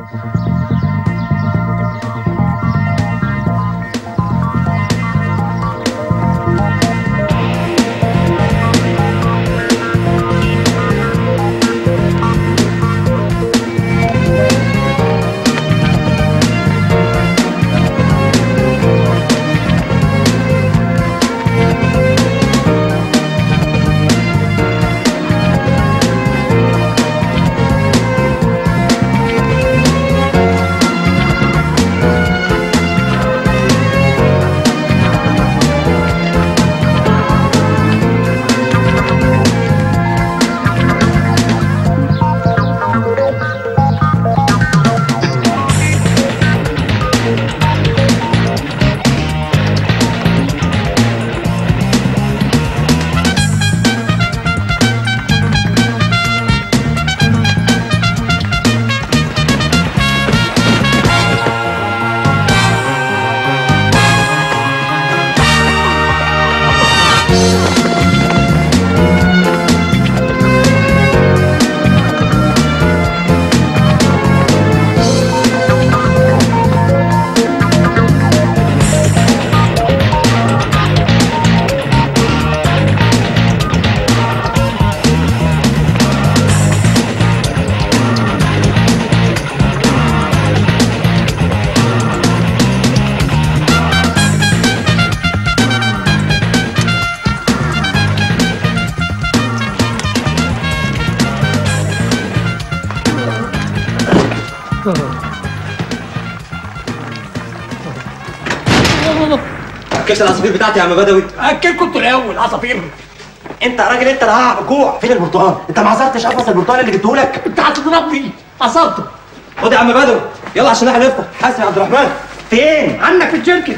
اكلت العصافير بتاعتي يا عم بدوي اكلكم انتوا الاول عصافير انت يا راجل انت اللي هقع بالجوع فين البرتقال انت ما عصرتش قفص البرتقال اللي جبته لك انت هتضربني عصرته خد يا عم بدوي يلا عشان احنا نفطر حاسب يا عبد الرحمن فين عنك في الجركن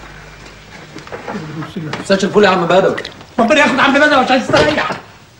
مساج الفول يا عم بدوي ربنا ياخد عم بدوي عشان يستريح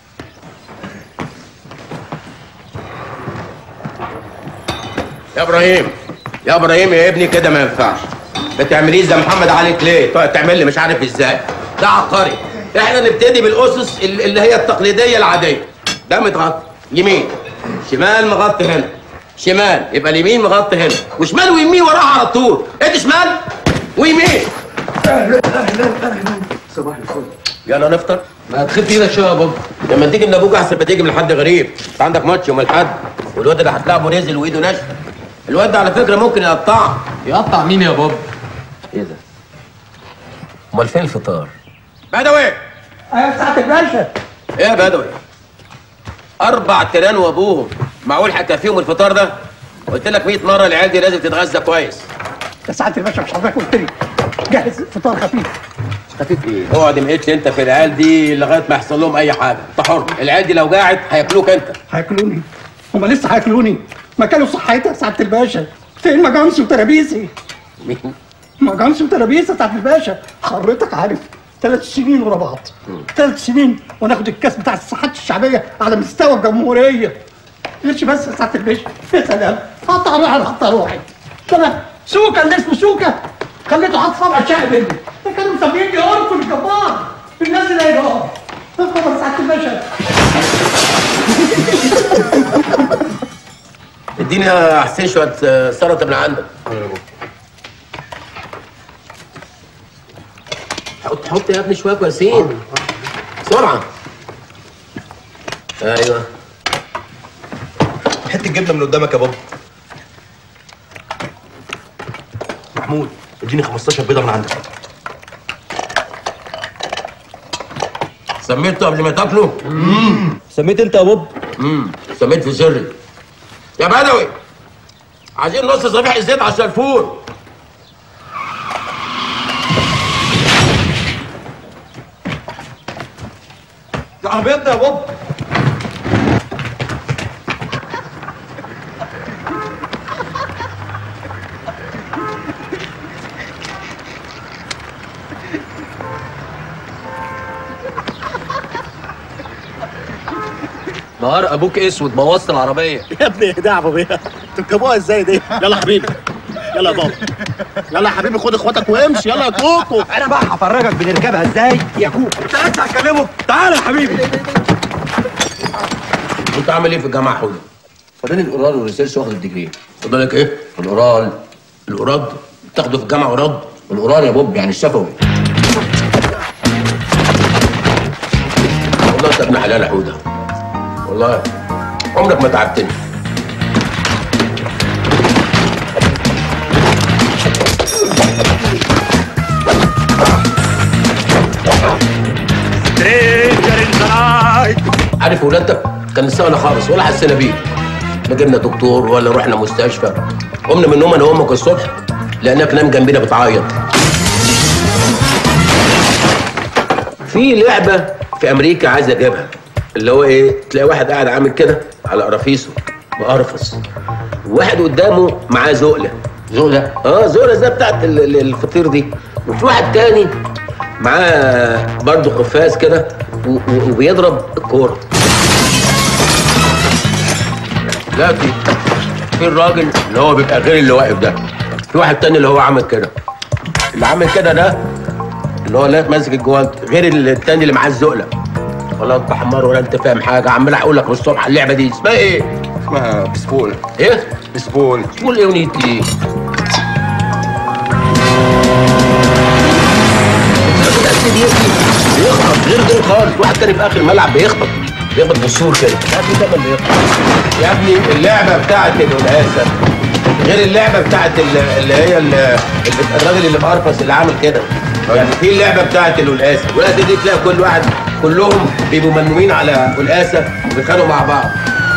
يا ابراهيم يا ابراهيم يا ابني كده ما ينفعش ما تعمليش زي محمد علي ليه تقعد تعمل لي مش عارف ازاي ده عبقري احنا نبتدي بالاسس ال- اللي هي التقليديه العاديه ده متغطي يمين شمال مغطي هنا شمال يبقى اليمين مغطي هنا وشمال ويمين وراها على طول ادي شمال ويمين اهلا اهلا اهلا صباح الفل يلا نفطر ما تخف ايدك شويه يا بابا لما تيجي من ابوك احسن ما تيجي من حد غريب انت عندك ماتش يوم الاحد والواد اللي هتلعبه نزل وايده ناشفه الواد ده على فكره ممكن يقطعك يقطع مين يا بابا ايه ده امال فين الفطار بدوي ايوه ساعة الباشا ايه يا بدوي اربع تيران وابوهم معقول هكفيهم الفطار ده قلت لك 100 مره العيال دي لازم تتغذى كويس يا ساعة الباشا مش حضرتك قلت لي جهز فطار خفيف خفيف ايه اقعد مهتش انت في العيال دي لغايه ما يحصل لهم اي حاجه انت حر العيال دي لو قاعد هياكلوك انت هياكلوني هما لسه هياكلوني ما كانوا صحيتك ساعة الباشا فين مجانس وترابيزي مين مجانس وترابيزه ساعة الباشا حضرتك عارف ثلاث سنين ورا بعض ثلاث سنين وناخد الكاس بتاع الصحات الشعبيه على مستوى الجمهوريه ليش بس يا ساعة الباشا يا سلام قطع روحي على قطع روحي شبه سوكا اللي اسمه سوكا خليته حاط صبع شاي مني ده كانوا مسميني اوركو الجبار الناس اللي هيبقى خبر ساعة الباشا اديني يا حسين شويه آه، سلطه من عندك حط حط يا ابني شويه كويسين بسرعه ايوه حته جبنه من قدامك يا بابا محمود اديني 15 بيضه من عندك سميته قبل ما تاكله سميت انت يا بابا امم سميت في سري يا بدوي عايزين نص صفيح زيت عشان الفول ده عربيتنا يا بابا نهار ابوك اسود بوظت العربيه يا ابني ايه ده يا ابو بيه تركبوها ازاي دي يلا يا حبيبي يلا يا بابا يلا يا حبيبي خد اخواتك وامشي يلا يا كوكو انا بقى هفرجك بنركبها ازاي يا كوكو انت لسه هتكلمه تعالى يا حبيبي انت عامل ايه في الجامعه حوده فداني الاورال والريسيرش واخد الديجري خد بالك ايه؟ الاورال القراد تاخده في الجامعه قراد الاورال يا بوب يعني الشفوي والله انت ابن حلال يا حوده والله عمرك ما تعبتني عارف ولادك كان سهل خالص ولا حسينا بيه لا جبنا دكتور ولا رحنا مستشفى قمنا من النوم انا وامك الصبح لانك نام جنبينا بتعيط في لعبه في امريكا عايز اجيبها اللي هو ايه تلاقي واحد قاعد عامل كده على قرافيسه مقرفص وواحد قدامه معاه زقله زقله اه زقله زي بتاعت ال- ال- الفطير دي وفي واحد تاني معاه برضه قفاز كده و- و- وبيضرب الكوره لا في في الراجل اللي هو بيبقى غير اللي واقف ده في واحد تاني اللي هو عامل كده اللي عامل كده ده اللي هو لا ماسك الجوانت غير التاني اللي معاه الزقله ولا انت حمار ولا انت فاهم حاجه عمال اقول لك من الصبح اللعبه دي اسمها ايه؟ اسمها بسبول ايه؟ بسبول تقول ايه ونيت ايه؟ بيخبط غير دول خالص واحد تاني في اخر الملعب بيخبط بيخبط بالسور كده مش عارف ايه ده اللي بيخبط يا ابني اللعبه بتاعت القلقاسه غير اللعبه بتاعت ال- اللي هي ال- ال- الراجل اللي مقرفص اللي عامل كده يعني في اللعبه بتاعت القلقاسه القلقاسه دي تلاقي كل واحد كلهم بيبقوا منومين على قلقاسه وبيتخانقوا مع بعض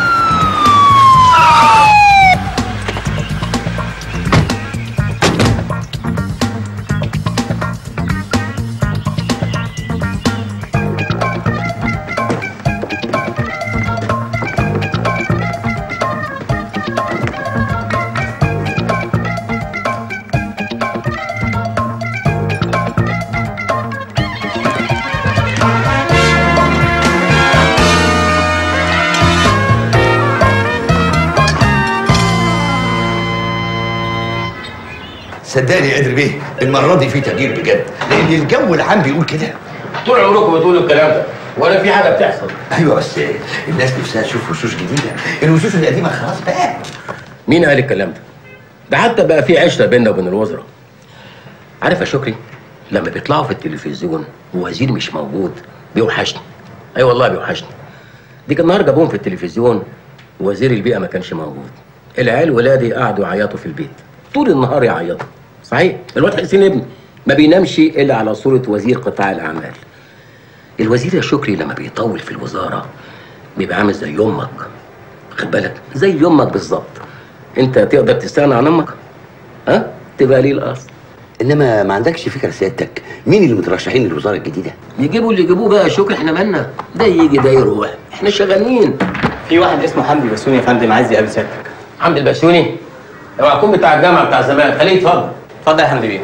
صدقني يا قادر بيه المره دي في تغيير بجد لان الجو العام بيقول كده طول عمركم بتقولوا الكلام ده ولا في حاجه بتحصل ايوه بس الناس نفسها تشوف وشوش جديده الوشوش القديمه خلاص بقى مين قال الكلام ده؟ ده حتى بقى في عشره بيننا وبين الوزراء. عارف يا شكري لما بيطلعوا في التلفزيون ووزير مش موجود بيوحشني. اي والله بيوحشني. دي كان النهارده جابوهم في التلفزيون وزير البيئه ما كانش موجود. العيال ولادي قعدوا يعيطوا في البيت. طول النهار يعيطوا. صحيح الواد حسين ابني ما بينامش الا على صوره وزير قطاع الاعمال. الوزير يا شكري لما بيطول في الوزاره بيبقى عامل زي امك خد بالك زي امك بالظبط انت تقدر تستغنى عن امك ها تبقى ليه الاصل انما ما عندكش فكره سيادتك مين اللي مترشحين للوزاره الجديده يجيبوا اللي يجيبوه بقى يا شكري احنا مالنا ده يجي ده يروح احنا شغالين في واحد اسمه حمدي بسوني يا فندم عايز يقابل سيادتك حمد البسيوني اوعى تكون بتاع الجامعه بتاع زمان خليه يتفضل اتفضل يا حمدي بيه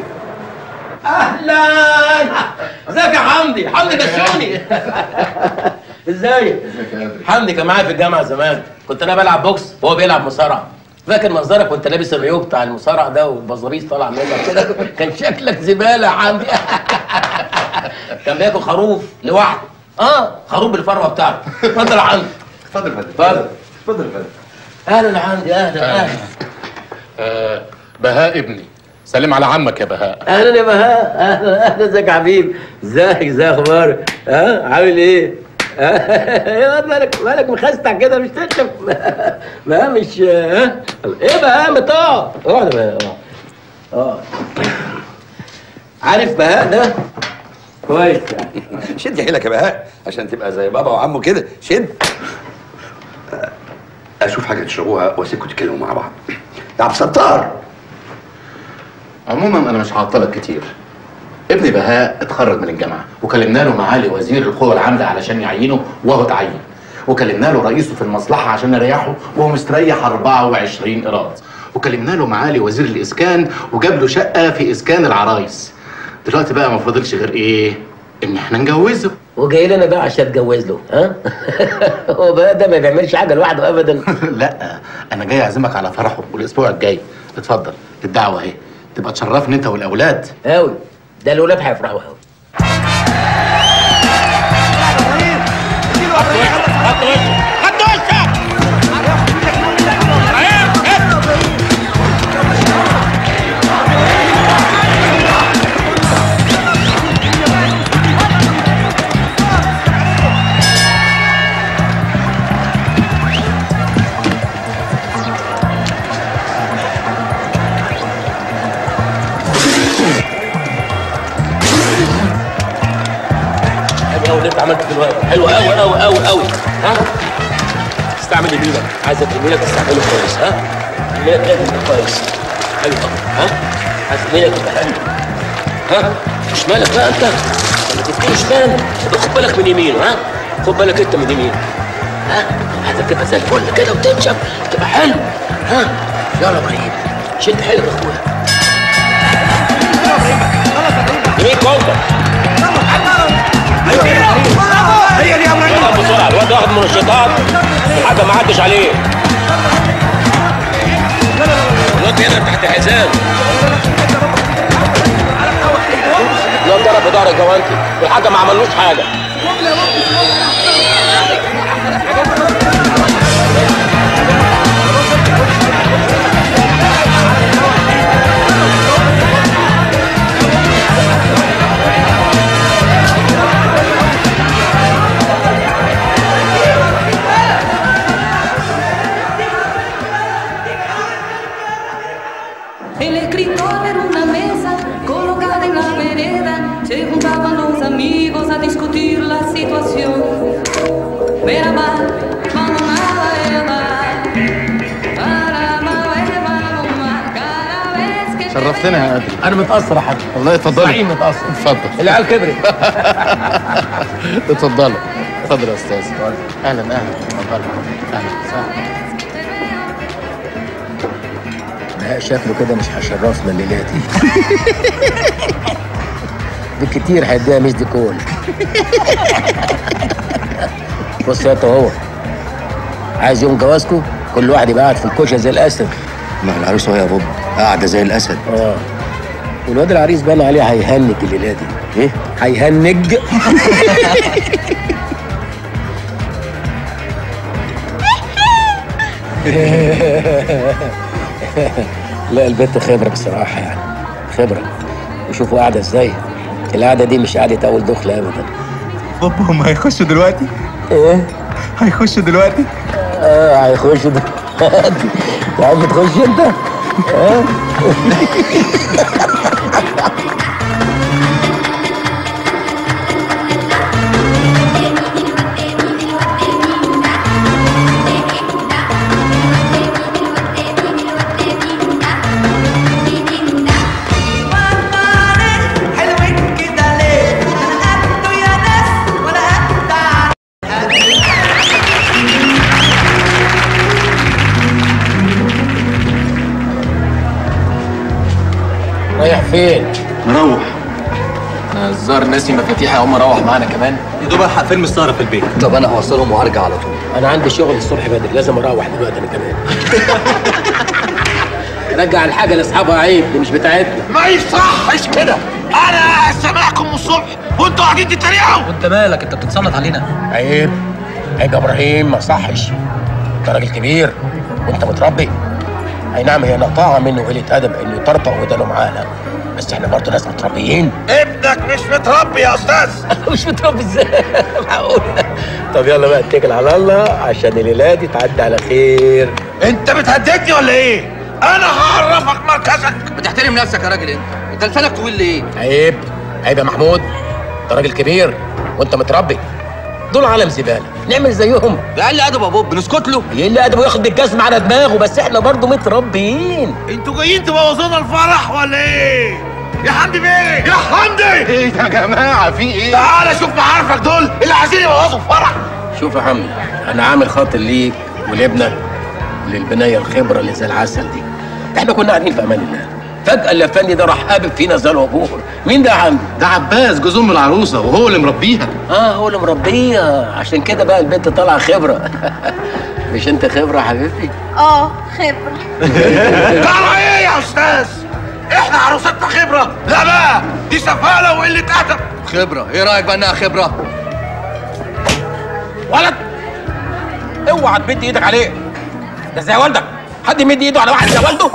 اهلا ازيك يا حمدي حمدي بسيوني ازيك حمدي كان معايا في الجامعه زمان كنت انا بلعب بوكس وهو بيلعب مصارعه فاكر منظرك وانت لابس الريوب بتاع المصارع ده والبزابيس طالع منك كده كان شكلك زباله يا حمدي كان بياكل خروف لوحده اه خروف بالفروه بتاعته اتفضل يا حمدي اتفضل يا فندم اتفضل اتفضل يا فندم اهلا يا حمدي اهلا اهلا آه بهاء ابني سلم على عمك يا بهاء اهلا يا بهاء اهلا اهلا ازيك يا حبيبي ازيك ازاي اخبارك ها عامل ايه ها؟ يا واد مالك مالك مخستع كده مش تشرب ما مش ها ايه بهاء ما تقعد اقعد يا بهاء اقعد. اقعد عارف بهاء ده كويس يعني شد حيلك يا بهاء عشان تبقى زي بابا وعمه كده شد اشوف حاجه تشربوها واسيبكم تتكلموا مع بعض يا عبد الستار عموما انا مش هعطلك كتير ابني بهاء اتخرج من الجامعه وكلمنا له معالي وزير القوى العامله علشان يعينه وهو اتعين وكلمنا له رئيسه في المصلحه عشان يريحه وهو مستريح 24 ايراد وكلمنا له معالي وزير الاسكان وجاب له شقه في اسكان العرايس دلوقتي بقى ما فاضلش غير ايه ان احنا نجوزه وجاي لنا بقى عشان اتجوز له ها هو بقى ده ما بيعملش حاجه لوحده ابدا لا انا جاي اعزمك على فرحه والاسبوع الجاي اتفضل الدعوه اهي تبقى تشرفني انت والاولاد قوي ده الاولاد هيفرحوا قوي انت عملت دلوقتي حلو قوي قوي قوي قوي ها استعمل يمينك عايزك يمينك تستعمله كويس ها يمينك لازم يبقى كويس حلو قوي ها عايز يمينك يبقى حلو ها شمالك بقى انت لما تفتكر شمال يبقى خد بالك من يمينه ها خد بالك انت من يمينه ها عايزك تبقى زي الفل كده وتنشف تبقى حلو ها يلا يا ابراهيم شد حيلك يا اخويا يمين كونتر هي دي يا ابراهيم يلا بسرعه الواد واخد منشطات الحاجه ما عدش عليه الواد هنا تحت حزام الواد ضرب في ظهر الجوانتي والحاجه ما عملوش حاجه El escritor era una mesa colocada en la vereda. Se juntaban los amigos a discutir la situación. Merhaba, vamos a Eva. Para Eva, cada vez que شرفتنا يا قادر انا متاثر يا حاج والله اتفضل زعيم متاثر اتفضل العيال كبرت اتفضل اتفضل يا استاذ اهلا اهلا اتفضل اهلا وسهلا لا شكله كده مش هشرفنا الليله دي بالكتير هيديها ميس دي كول بص يا هو عايز يوم جوازكم كل واحد يبقى قاعد في الكوشه زي الاسد ما هو العروس هو يا بوب قاعده زي الاسد اه والواد العريس بان عليه هيهنج الليله دي ايه هيهنج لا البنت خبره بصراحه يعني خبره وشوفوا قاعده ازاي القعده دي مش قعده اول دخله ابدا بابا هم هيخشوا دلوقتي ايه هيخشوا دلوقتي اه هيخش ده يا عم تخش انت اه حلوين كده ليه انا قده يا ناس ولا قد رايح فين؟ نروح انا الزار ناسي مفاتيح اقوم اروح معانا كمان يا دوب الحق فيلم السهره في البيت طب انا هوصلهم وهرجع على طول انا عندي شغل الصبح بدري لازم اروح دلوقتي انا كمان رجع الحاجه لاصحابها عيب دي مش بتاعتنا ما يصحش كده انا سامعكم من الصبح وانتوا قاعدين تتريقوا وانت مالك انت بتتسلط علينا عيب عيب يا ابراهيم ما صحش انت راجل كبير وانت متربي اي نعم هي نقطعه منه قله ادب انه يطرطق ودانه معانا بس احنا برضه ناس متربيين ابنك مش متربي يا استاذ مش متربي ازاي معقول طب يلا بقى اتكل على الله عشان الليله دي تعدي على خير انت بتهددني ولا ايه انا هعرفك مركزك بتحترم نفسك يا راجل انت انت لسانك طويل ليه عيب عيب يا محمود انت راجل كبير وانت متربي دول عالم زباله نعمل زيهم ده اقل ادب يا بوب نسكت له ايه اللي ادبه ياخد الجزم على دماغه بس احنا برضه متربيين انتوا جايين تبوظونا الفرح ولا ايه يا حمدي بيه يا حمدي ايه يا جماعه في ايه تعالى شوف معارفك دول اللي عايزين يبوظوا الفرح شوف يا حمدي انا عامل خاطر ليك ولابنك وللبنايه الخبره اللي زي العسل دي احنا كنا قاعدين في امان الله فجاه الافندي ده راح قابل فينا زي الوبور مين ده يا حمدي ده عباس جوز ام العروسه وهو اللي مربيها اه هو اللي مربيها عشان كده بقى البنت طالعه خبره مش انت خبره يا حبيبتي اه خبره تعالى ايه يا استاذ احنا عروستنا خبره لا بقى دي سفاله وقله ادب خبره ايه رايك بقى انها خبره ولد اوعى تمد ايدك عليه ده زي والدك حد يمد ايده على واحد زي والده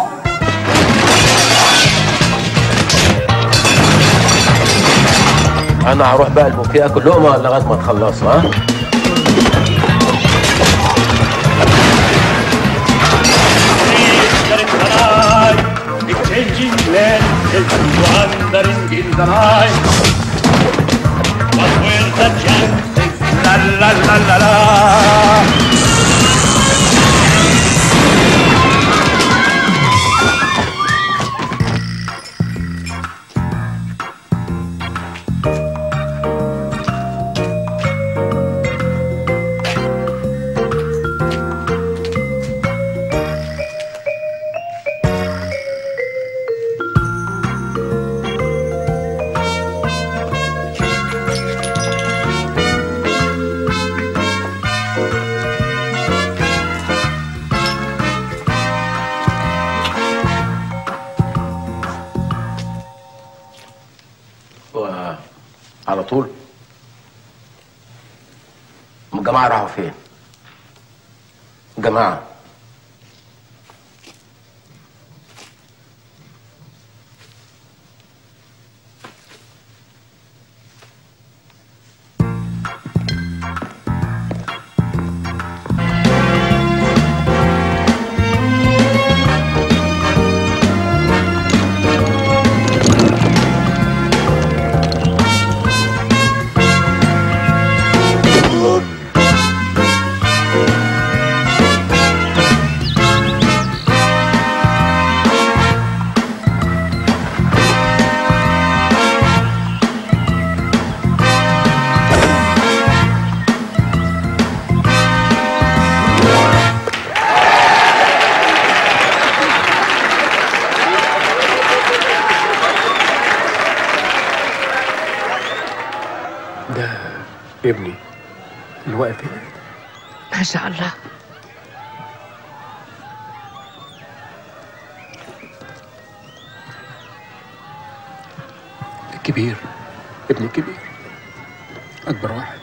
انا هروح بقى البوفيه اكل لقمه لغايه ما تخلصوا ها Changing lenses wandering in the night. But where's the chance la la. و- على طول أم الجماعة راحوا فين؟ جماعة ده ابني اللي واقف هنا ما شاء الله الكبير ابني الكبير أكبر واحد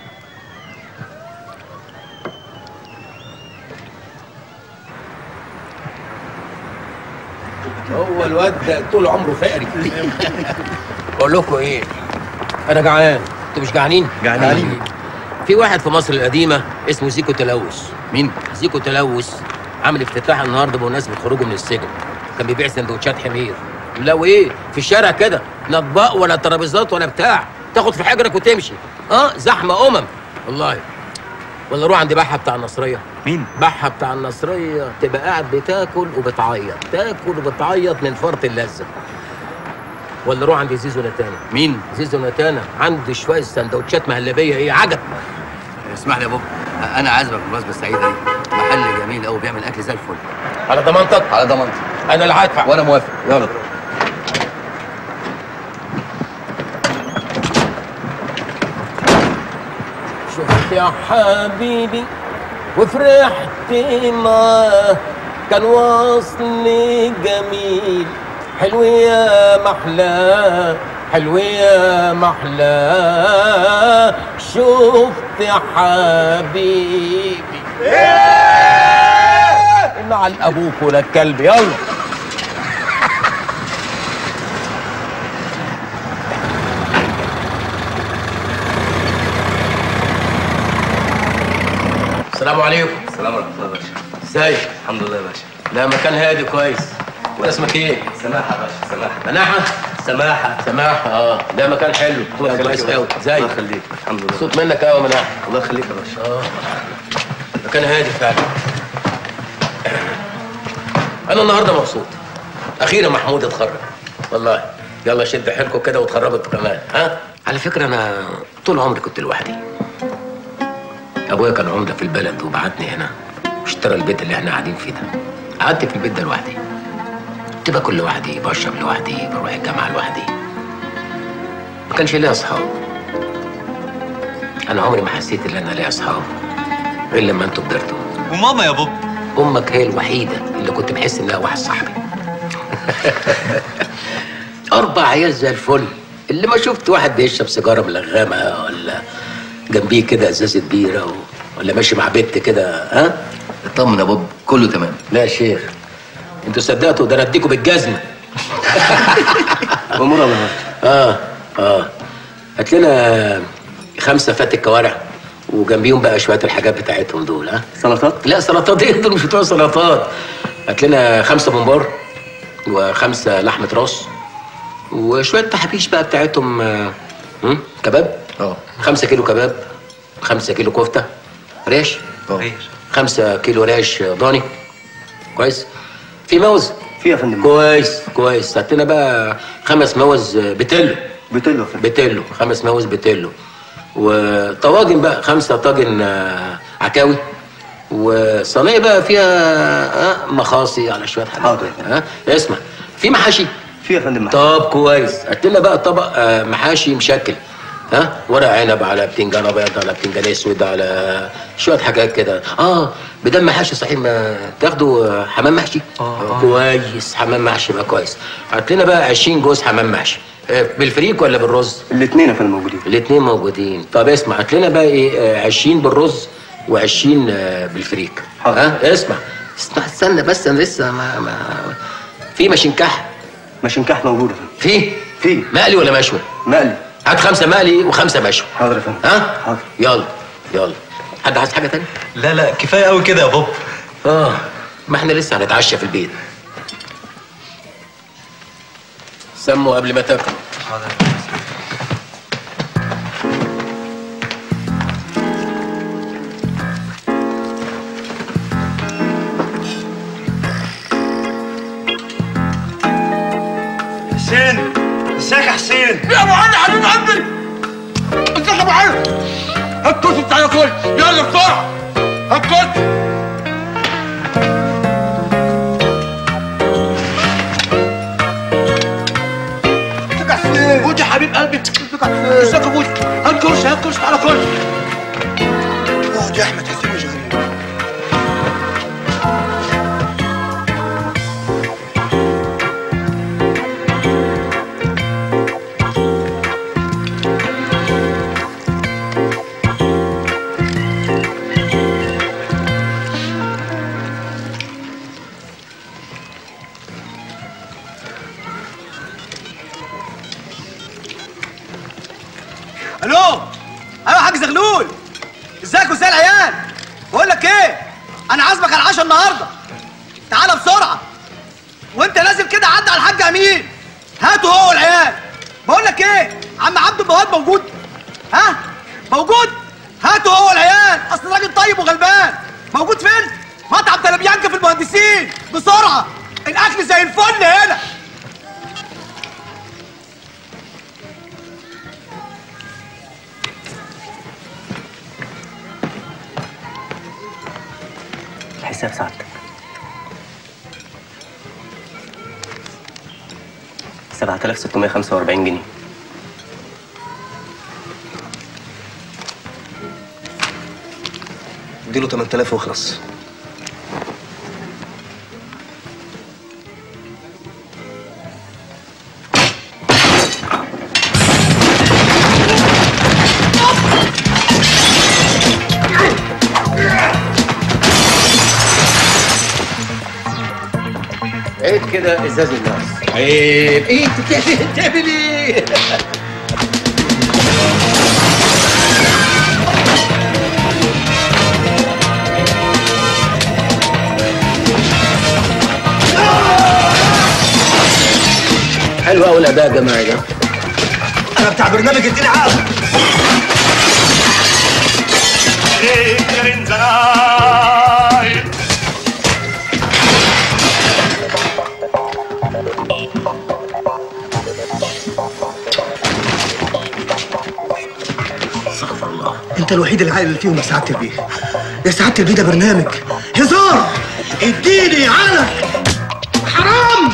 هو الواد ده طول عمره فقري بقول لكم ايه انا جعان انتوا مش جعانين جعانين. في واحد في مصر القديمه اسمه زيكو تلوث مين زيكو تلوث عامل افتتاح النهارده بمناسبه خروجه من السجن كان بيبيع سندوتشات حمير لو ايه في الشارع كده لا اطباق ولا ترابيزات ولا بتاع تاخد في حجرك وتمشي اه زحمه امم والله ولا روح عند بحه بتاع النصريه مين؟ بحه بتاع النصريه تبقى قاعد بتاكل وبتعيط تاكل وبتعيط من فرط اللذه ولا روح عند زيزو نتانا مين؟ زيزو نتانا عنده شويه سندوتشات مهلبيه ايه عجب اسمح لي يا بابا انا عازمك بالمناسبه السعيده دي محل جميل قوي بيعمل اكل زي الفل على ضمانتك على ضمانتي انا اللي هدفع وانا موافق يلا شفت يا حبيبي وفرحت معاه كان وصل جميل حلو يا محلاه حلو يا محلاه شفت يا حبيبي نعل ابوك ولا الكلب يلا السلام عليكم السلام ورحمه الله يا باشا ازيك الحمد لله يا باشا لا مكان هادي كويس وانت اسمك ايه سماحه يا باشا سماحه مناحه سماحه سماح اه ده مكان حلو الله يخليك كويس يا قوي باشا. ازيك الله يخليك الحمد لله صوت منك قوي مناحه الله يخليك يا باشا اه مكان هادي فعلا انا النهارده مبسوط اخيرا محمود اتخرج والله يلا شد حيلكم كده وتخرجوا انتوا كمان ها على فكره انا طول عمري كنت لوحدي ابويا كان عمده في البلد وبعتني هنا واشترى البيت اللي احنا قاعدين فيه ده قعدت في البيت ده لوحدي كنت باكل لوحدي بشرب لوحدي بروح الجامعه لوحدي ما كانش ليا اصحاب انا عمري ما حسيت ان انا ليا اصحاب غير لما انتوا كبرتوا وماما يا بوب امك هي الوحيده اللي كنت بحس انها واحد صاحبي اربع عيال زي الفل اللي ما شفت واحد بيشرب سيجاره ملغمه ولا جنبيه كده ازازه بيره و... ولا ماشي مع بنت كده ها اطمن يا بوب كله تمام لا يا شيخ انتوا صدقتوا ده انا اديكوا بالجزمه امورها بالله اه اه هات لنا خمسه فاتك كوارع وجنبيهم بقى شويه الحاجات بتاعتهم دول ها سلطات لا سلطات ايه دول مش بتوع سلطات هات لنا خمسه بمبار وخمسه لحمه راس وشويه تحابيش بقى بتاعتهم آه، هم؟ كباب اه خمسة كيلو كباب خمسة كيلو كفتة ريش ريش خمسة كيلو ريش ضاني كويس في موز في يا فندم كويس كويس هات لنا بقى خمس موز بتلو بتلو بتلو خمس موز بتلو وطواجن بقى خمسة طاجن آه، عكاوي وصينية بقى فيها آه، مخاصي على شوية حاجات ها اسمع في محاشي في يا فندم طب كويس هات لنا بقى طبق آه، محاشي مشكل ها ورق عنب على بتنجان ابيض على بتنجان اسود على شويه حاجات كده اه بدل محاشي صحيح ما تاخدوا آه، حمام محشي آه. كويس حمام محشي بقى كويس هات لنا بقى 20 جوز حمام محشي آه، بالفريك ولا بالرز؟ الاثنين يا فندم موجودين الاثنين موجودين طب اسمع هات لنا بقى ايه آه، 20 بالرز و20 بالفريك ها اسمع استنى استنى بس انا لسه ما, ما في مشنكح مشنكح موجود يا فندم في في مقلي ولا مشوي؟ مقلي هات خمسه مقلي وخمسه مشوي حاضر يا فندم ها؟ حاضر يلا يلا حد عايز حاجه تانية؟ لا لا كفايه قوي كده يا بابا اه ما احنا لسه هنتعشى في البيت سموا قبل ما تاكلوا حسين ازيك يا حسين يا ابو علي حبيب قلبي ازيك يا ابو علي هات كرسي بتاع كل يلا بسرعه هات كرسي ازيك يا حسين بودي حبيب قلبي ازيك يا حسين ازيك يا بودي هات كرسي هات كرسي تعالى كرسي اقعد يا احمد حسين مش غريب الو ايوه يا حاج زغلول ازيك وازاي العيال بقول لك ايه انا عازمك على العشاء النهارده تعالى بسرعه وانت نازل كده عدى على الحاج امين هاته هو والعيال بقول لك ايه عم عبد البواب موجود ها موجود هاته هو والعيال اصل راجل طيب وغلبان موجود فين مطعم تلبيانكا في المهندسين بسرعه الاكل زي الفل هنا الحساب سعادتك 7645 جنيه اديله 8000 واخلص عيب كده ازاز الناس عيب ايه انت بتعمل بتعمل ايه؟ حلو قوي الاداء الجماعي ده انا بتاع برنامج اديني عقل استغفر الله انت الوحيد العاقل اللي فيهم يا سعاده البيه يا سعاده البيه ده برنامج هزار اديني علق حرام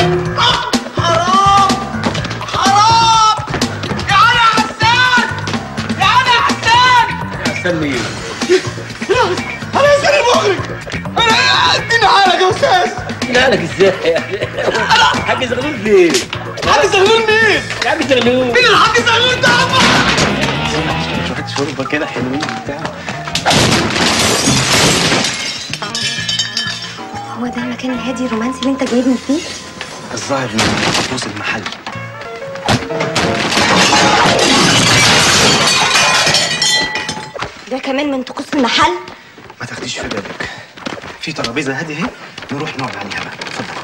حرام حرام يا علي يا حسان يا علي يا حسان حسان مين؟ انا حسين المخرج انا اديني علق يا استاذ لا لك ازاي حاج زغلول فين؟ حاج زغلول مين؟ حاج زغلول مين الحاج زغلول ده شويه شوربه كده حلوين بتاع هو ده المكان الهادي الرومانسي اللي انت جايبني فيه الظاهر من طقوس المحل ده كمان من طقوس المحل ما تاخديش في بالك في ترابيزه هاديه اهي نروح نقعد عليها بقى اتفضل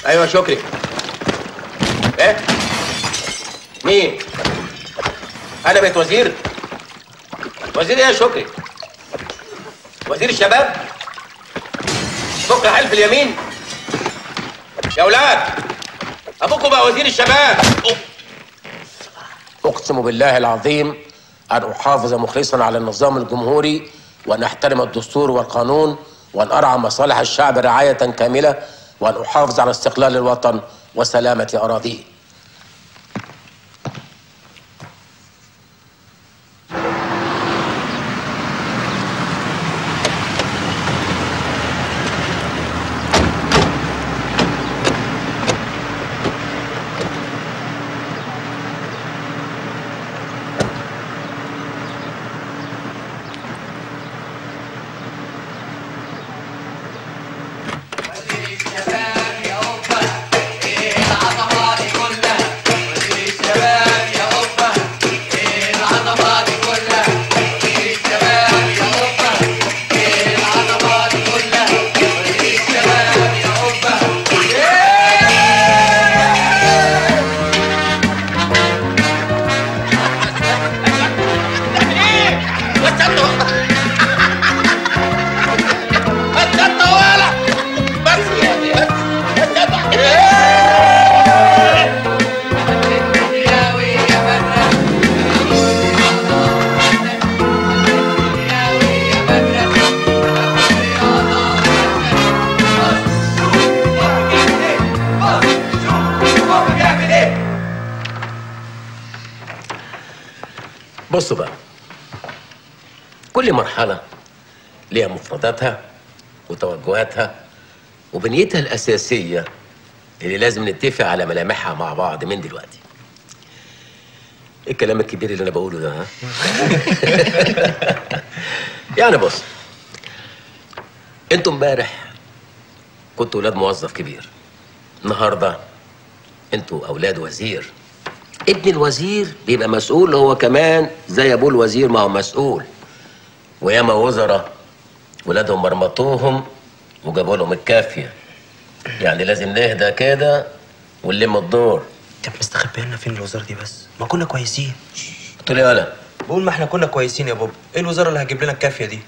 ايوه شكري ايه مين انا بقيت وزير وزير ايه يا شكري وزير الشباب فك حلف اليمين يا اولاد ابوكم بقى وزير الشباب اقسم بالله العظيم ان احافظ مخلصا على النظام الجمهوري وان احترم الدستور والقانون وان ارعى مصالح الشعب رعايه كامله وان احافظ على استقلال الوطن وسلامه اراضيه بصوا بقى كل مرحلة ليها مفرداتها وتوجهاتها وبنيتها الأساسية اللي لازم نتفق على ملامحها مع بعض من دلوقتي إيه الكلام الكبير اللي أنا بقوله ده ها؟ يعني بص انتوا امبارح كنتوا ولاد موظف كبير النهارده انتوا اولاد وزير ابن الوزير بيبقى مسؤول هو كمان زي ابوه الوزير ما هو مسؤول وياما وزراء ولادهم مرمطوهم وجابوا لهم الكافيه يعني لازم نهدى كده ونلم الدور طب مستخبي لنا فين الوزاره دي بس ما كنا كويسين قلت لي يالا بقول ما احنا كنا كويسين يا بابا ايه الوزاره اللي هتجيب لنا الكافيه دي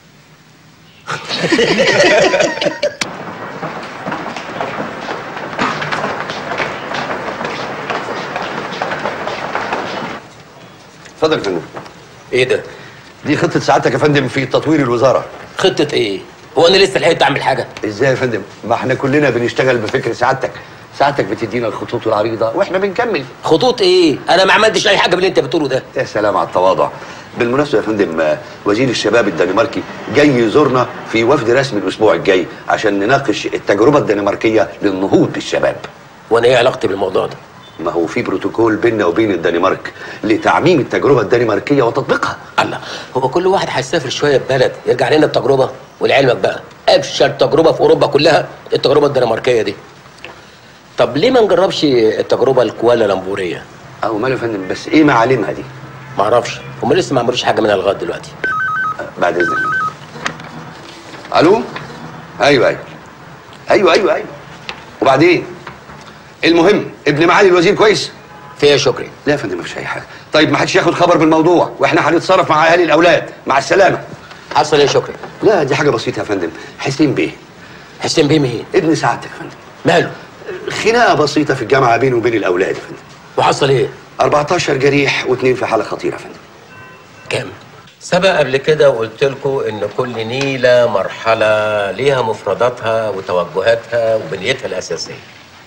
اتفضل يا فندم ايه ده؟ دي خطة سعادتك يا فندم في تطوير الوزارة خطة ايه؟ هو انا لسه لحقت اعمل حاجة؟ ازاي يا فندم؟ ما احنا كلنا بنشتغل بفكر سعادتك سعادتك بتدينا الخطوط العريضة واحنا بنكمل خطوط ايه؟ انا ما عملتش اي حاجة من اللي انت بتقوله ده يا سلام على التواضع بالمناسبة يا فندم آه، وزير الشباب الدنماركي جاي يزورنا في وفد رسمي الأسبوع الجاي عشان نناقش التجربة الدنماركية للنهوض بالشباب وانا ايه علاقتي بالموضوع ده؟ ما هو في بروتوكول بيننا وبين الدنمارك لتعميم التجربة الدنماركية وتطبيقها الله هو كل واحد هيسافر شوية ببلد يرجع لنا بتجربة ولعلمك بقى ابشر تجربة في اوروبا كلها التجربة الدنماركية دي طب ليه ما نجربش التجربة الكوالالمبورية؟ أو ماله يا فندم بس إيه معالمها دي؟ معرفش هم لسه ما عملوش حاجة منها لغاية دلوقتي بعد اذنك الو ايوه ايوه ايوه ايوه ايوه وبعدين المهم ابن معالي الوزير كويس في ايه شكري لا يا فندم مفيش اي حاجه طيب ما حدش ياخد خبر بالموضوع واحنا هنتصرف مع اهالي الاولاد مع السلامه حصل ايه شكري لا دي حاجه بسيطه يا فندم حسين بيه حسين بيه مين ابن سعادتك يا فندم ماله خناقه بسيطه في الجامعه بينه وبين الاولاد يا فندم وحصل ايه 14 جريح واثنين في حاله خطيره يا فندم كام سبق قبل كده وقلت لكم ان كل نيله مرحله ليها مفرداتها وتوجهاتها وبنيتها الاساسيه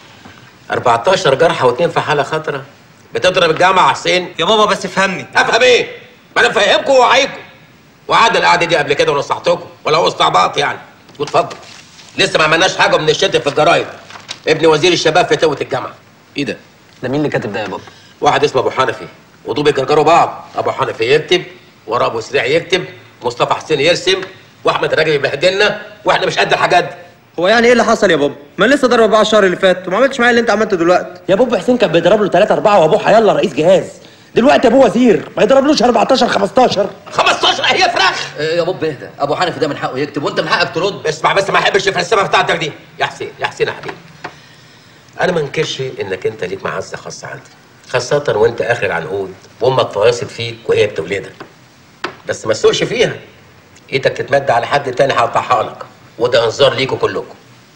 14 جرحى واثنين في حاله خطره بتضرب الجامعه يا حسين يا بابا بس افهمني افهم ايه ما انا مفهمكم ووعيكم وقعد القعده دي قبل كده ونصحتكم ولو استعباط يعني واتفضل لسه ما عملناش حاجه من الشتم في الجرايد ابن وزير الشباب في توة الجامعه ايه ده ده مين اللي كاتب ده يا بابا واحد اسمه ابو حنفي ودول بيكركروا بعض ابو حنفي يكتب وراه ابو سريع يكتب مصطفى حسين يرسم واحمد راجل يبهدلنا واحنا مش قد الحاجات دي هو يعني ايه اللي حصل يا بابا ما أنا لسه ضرب بقى الشهر اللي فات وما عملتش معايا اللي انت عملته دلوقتي يا بوب حسين كان بيضرب له 3 4 وابوه حيالله رئيس جهاز دلوقتي ابوه وزير ما يضربلوش 14 15 15 هي فراخ إيه يا بوب اهدى ابو حنفي ده من حقه يكتب وانت من حقك ترد اسمع بس ما احبش الفلسفه بتاعتك دي يا حسين يا حسين يا حبيبي انا ما انكرش انك انت ليك معزه خاصه عندي خاصه وانت اخر العنقود وامك فواصل فيك وهي بتولدك بس ما تسوقش فيها ايدك تتمد على حد تاني هقطعها لك وده انذار ليكوا كلكم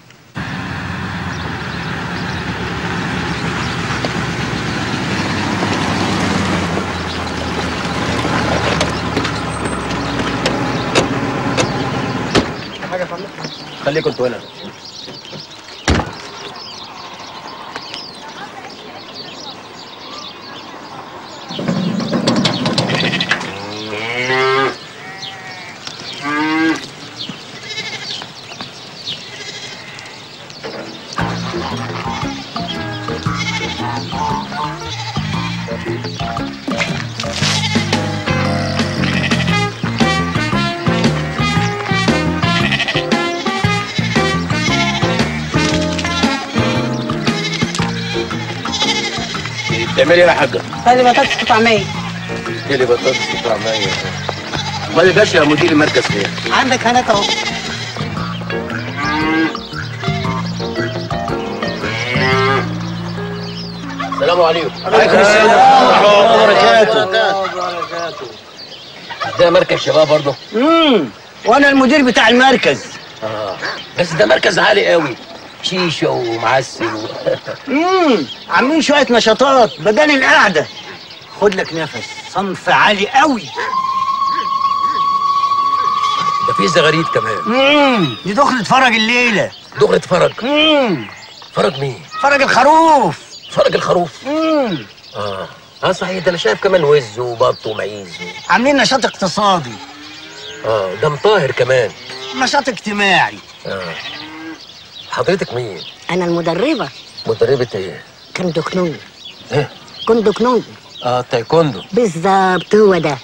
حاجه يا فندم خليكم انتوا هنا بتعملي ايه يا حاجه؟ خلي بطاطس وطعمية ايه اللي بطاطس وطعميه ما يبقاش يا مدير المركز فين؟ عندك هناك اهو السلام عليكم عليكم السلام ورحمة الله وبركاته ده مركز شباب برضه امم وانا المدير بتاع المركز اه بس ده مركز عالي قوي شيشه ومعسل و... امم عاملين شويه نشاطات بدل القعده خد لك نفس صنف عالي قوي ده في زغاريد كمان امم دي دخلة فرج الليله دغرة فرج امم فرج مين؟ فرج الخروف فرج الخروف امم اه اه صحيح ده انا شايف كمان وز وبط ومعيز و... عاملين نشاط اقتصادي اه ده مطاهر كمان نشاط اجتماعي اه حضرتك مين؟ انا المدربه مدربة ايه؟ كندوكنون ايه؟ كندوكنون اه تايكوندو بالظبط هو ده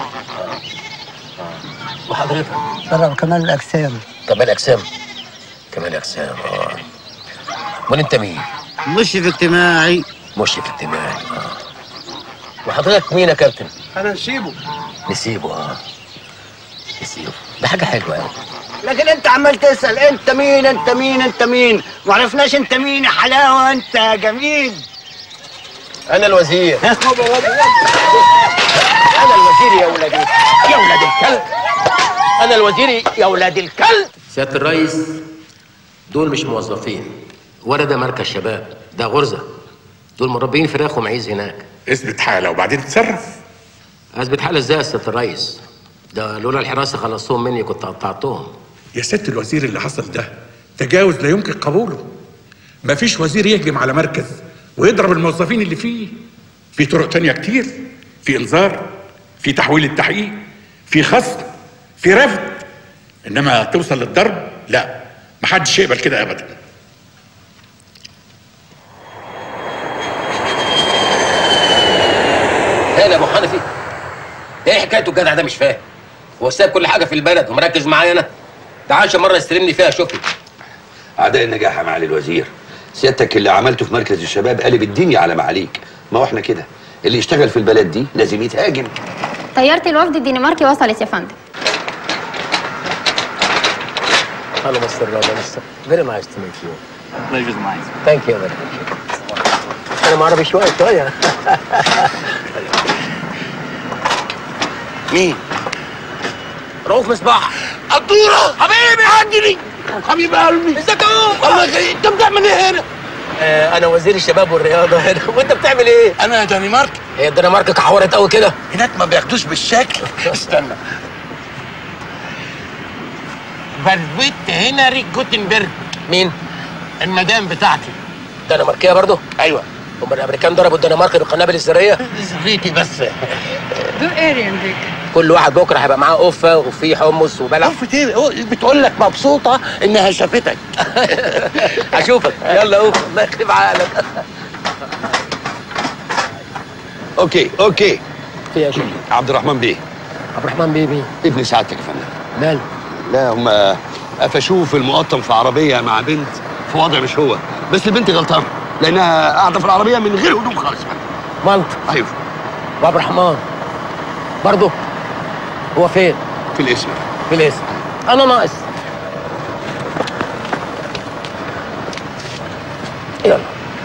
وحضرتك؟ طلب كمال الاجسام كمال اجسام كمال اجسام اه امال انت مين؟ مشرف اجتماعي مشرف اجتماعي اه وحضرتك مين يا كابتن؟ انا نسيبه نسيبه اه نسيبه ده حاجة حلوة قوي لكن انت عمال تسال انت مين انت مين انت مين معرفناش انت مين يا حلاوه انت يا جميل انا الوزير انا الوزير يا ولاد يا ولاد الكلب انا الوزير يا ولاد الكلب سياده الرئيس دول مش موظفين ولا ده مركز شباب ده غرزه دول مربين فراخ ومعيز هناك اثبت حاله وبعدين تصرف اثبت حاله ازاي يا سياده الرئيس ده لولا الحراسه خلصتهم مني كنت قطعتهم يا ست الوزير اللي حصل ده تجاوز لا يمكن قبوله مفيش وزير يهجم على مركز ويضرب الموظفين اللي فيه في طرق تانية كتير في انذار في تحويل التحقيق في خصم في رفض انما توصل للضرب لا محدش يقبل كده ابدا هنا يا ابو حنفي ايه حكايته الجدع ده مش فاهم هو سايب كل حاجه في البلد ومركز معايا انا تعالش مره يستلمني فيها شوفي اعداء النجاح يا معالي الوزير سيادتك اللي عملته في مركز الشباب قلب الدنيا على معاليك ما هو احنا كده اللي يشتغل في البلد دي لازم يتهاجم طيارة الوفد الدنماركي وصلت يا فندم Hello, Mr. Robinson. Very nice to meet you. Pleasure's mine. Thank you very much. أنا معربي شوية شوية. مين؟ رؤوف مصباح. الدورة حبيبي عندي حبيب قلبي ازيك يا الله يخليك انت بتعمل ايه هنا؟ آه انا وزير الشباب والرياضه هنا وانت بتعمل ايه؟ انا دنمارك هي الدنمارك كحورت قوي كده؟ هناك ما بياخدوش بالشكل استنى فالفيت هنري جوتنبرج مين؟ المدام بتاعتي دنماركيه برضه؟ ايوه هم الامريكان ضربوا الدنمارك بالقنابل الذريه؟ زفيتي بس دو اريان ديك كل واحد بكره هيبقى معاه قفه وفي حمص وبلح قفة ايه؟ بتقول لك مبسوطة انها شافتك اشوفك يلا قوم الله يخلف عقلك اوكي اوكي في يا شيخ عبد الرحمن بيه عبد الرحمن بيه مين؟ ابن سعادتك يا فندم ماله؟ لا هم قفشوه في المقطم في عربيه مع بنت في وضع مش هو بس البنت غلطانه لانها قاعده في العربيه من غير هدوم خالص يا فندم مالط ايوه وعبد الرحمن برضه هو فين؟ في الاسم في الاسم انا ناقص يلا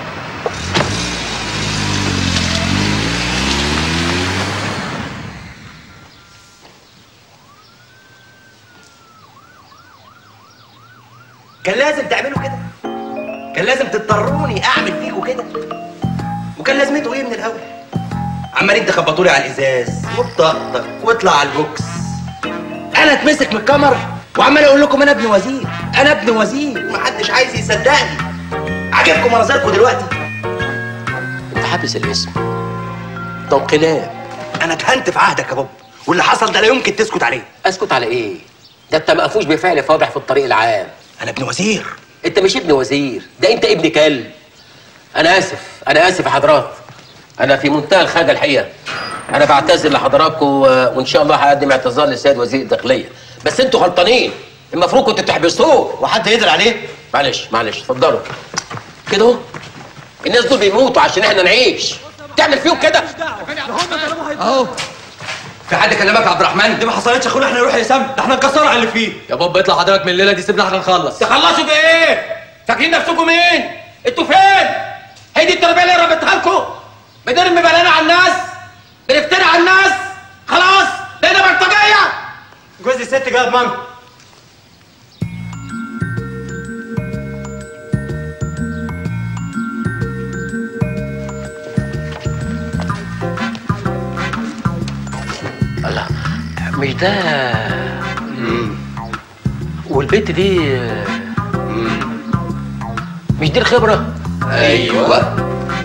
كان لازم تعملوا كده كان لازم تضطروني اعمل فيكوا كده وكان لازمته ايه من الاول عمالين تخبطوا لي على الازاز وبطاقتك واطلع على البوكس انا اتمسك من الكمر وعمال اقول لكم انا ابن وزير انا ابن وزير ومحدش عايز يصدقني عاجبكم مناظركم دلوقتي انت حابس الاسم ده انقلاب انا اتهنت في عهدك يا بابا واللي حصل ده لا يمكن تسكت عليه اسكت على ايه ده انت مقفوش بفعل فاضح في الطريق العام انا ابن وزير انت مش ابن وزير ده انت ابن كلب انا اسف انا اسف يا حضرات انا في منتهى الخجل الحقيقه انا بعتذر لحضراتكم و- وان شاء الله هقدم اعتذار للسيد وزير الداخليه بس انتوا غلطانين المفروض كنتوا تحبسوه وحد يقدر عليه معلش معلش اتفضلوا كده اهو الناس دول بيموتوا عشان احنا نعيش تعمل فيهم كده اهو في حد كلمك يا عبد الرحمن دي ما حصلتش يا اخونا احنا نروح لسام ده احنا نكسر على اللي فيه يا بابا اطلع حضرتك من الليله دي سيبنا احنا نخلص تخلصوا بايه فاكرين نفسكم مين انتوا فين هي دي التربيه اللي ربيتها لكم بنرمي بلانا على الناس بنفتري على الناس خلاص بقينا بلطجيه جوز الست جاب مانجو الله مش ده والبنت دي مش دي الخبره ايوه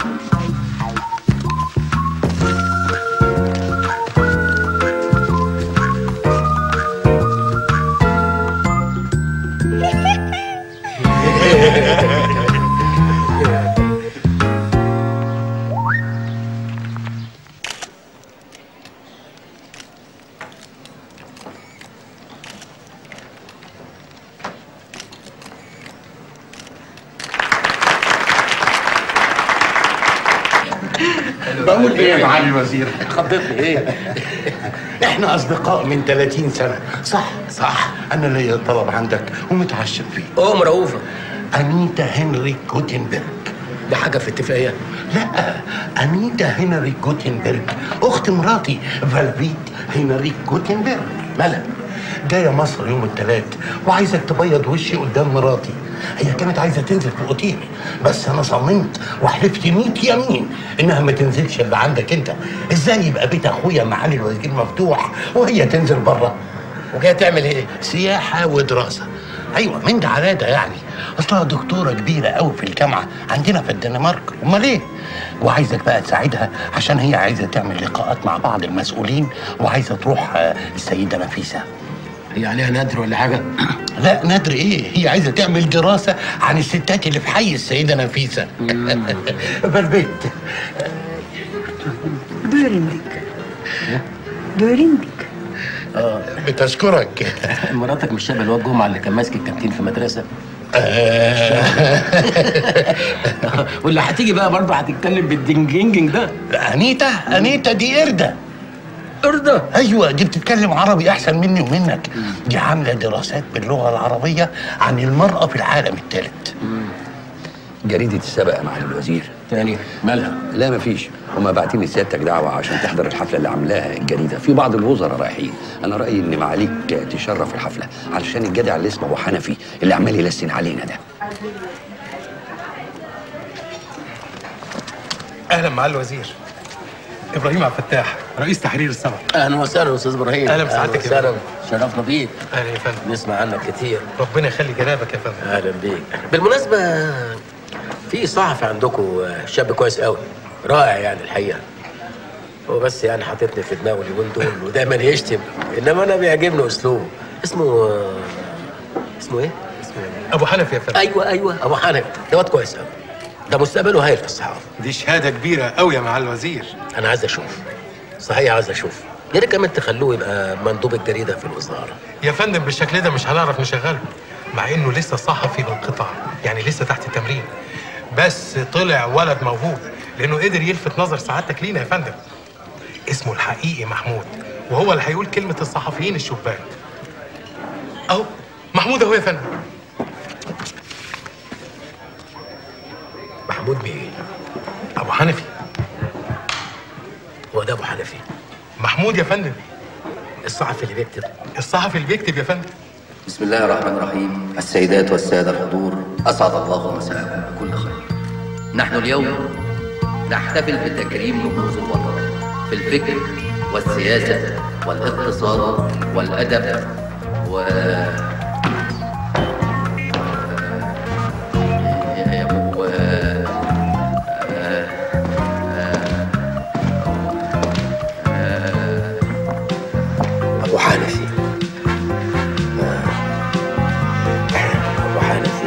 بقول ايه يا معالي الوزير خضتني ايه احنا اصدقاء من 30 سنه صح صح انا ليا طلب عندك ومتعشم فيه اه مرؤوفه انيتا هنري جوتنبرج ده حاجه في اتفاقيه لا انيتا هنري جوتنبرج اخت مراتي فالفيت هنري جوتنبرج مالها جاية مصر يوم الثلاث وعايزك تبيض وشي قدام مراتي هي كانت عايزة تنزل في الأوتيل بس أنا صممت وحلفت 100 يمين إنها ما تنزلش إلا عندك أنت إزاي يبقى بيت أخويا معالي الوزير مفتوح وهي تنزل بره وجاية تعمل إيه؟ سياحة ودراسة أيوة من ده على ده يعني أصلها دكتورة كبيرة أوي في الجامعة عندنا في الدنمارك أمال إيه؟ وعايزك بقى تساعدها عشان هي عايزة تعمل لقاءات مع بعض المسؤولين وعايزة تروح آه، السيدة نفيسة هي عليها ندر ولا حاجه لا ندر ايه هي عايزه تعمل دراسه عن الستات اللي في حي السيده نفيسه بالبيت بيرندك بيرندك اه بتشكرك مراتك مش شبه الواد جمعه اللي كان ماسك الكانتين في مدرسه واللي هتيجي بقى برضه هتتكلم بالدنجنجنج ده انيتا انيتا دي قرده قرده ايوه دي بتتكلم عربي احسن مني ومنك دي عامله دراسات باللغه العربيه عن المراه في العالم الثالث جريدة السبق يا معالي الوزير تاني مالها؟ لا مفيش هما باعتين لسيادتك دعوة عشان تحضر الحفلة اللي عاملاها الجريدة في بعض الوزراء رايحين أنا رأيي إن معاليك تشرف الحفلة علشان الجدع اللي اسمه أبو حنفي اللي عمال يلسن علينا ده اهلا معالي الوزير ابراهيم عبد الفتاح رئيس تحرير السبق اهلا وسهلا استاذ ابراهيم أهلا بسعادتك يا وسهلا فندم. شرفنا بيك اهلا يا فندم نسمع عنك كتير ربنا يخلي جنابك يا فندم اهلا بيك بالمناسبه في صحفي عندكم شاب كويس قوي رائع يعني الحقيقه هو بس يعني حاططني في دماغه اليومين دول ودايما يشتم انما انا بيعجبني اسلوبه اسمه اسمه ايه؟ اسمه ابو حنفي يا فندم ايوه ايوه ابو حنفي ده واد كويس قوي ده مستقبله هايل في الصحافه دي شهاده كبيره قوي يا معالي الوزير انا عايز اشوف صحيح عايز اشوف يا ريت كمان تخلوه يبقى مندوب الجريده في الوزاره يا فندم بالشكل ده مش هنعرف نشغله مع انه لسه صحفي بالقطع يعني لسه تحت التمرين بس طلع ولد موهوب لانه قدر يلفت نظر سعادتك لينا يا فندم اسمه الحقيقي محمود وهو اللي هيقول كلمه الصحفيين الشبان اهو محمود اهو يا فندم محمود مين؟ ابو حنفي هو ده ابو حنفي محمود يا فندم الصحفي اللي بيكتب الصحفي اللي بيكتب يا فندم بسم الله الرحمن الرحيم السيدات والسادة الحضور أسعد الله مساءكم بكل خير نحن اليوم نحتفل بتكريم رموز الوطن في الفكر والسياسة والاقتصاد والأدب و و... ابو حنفي ابو حنفي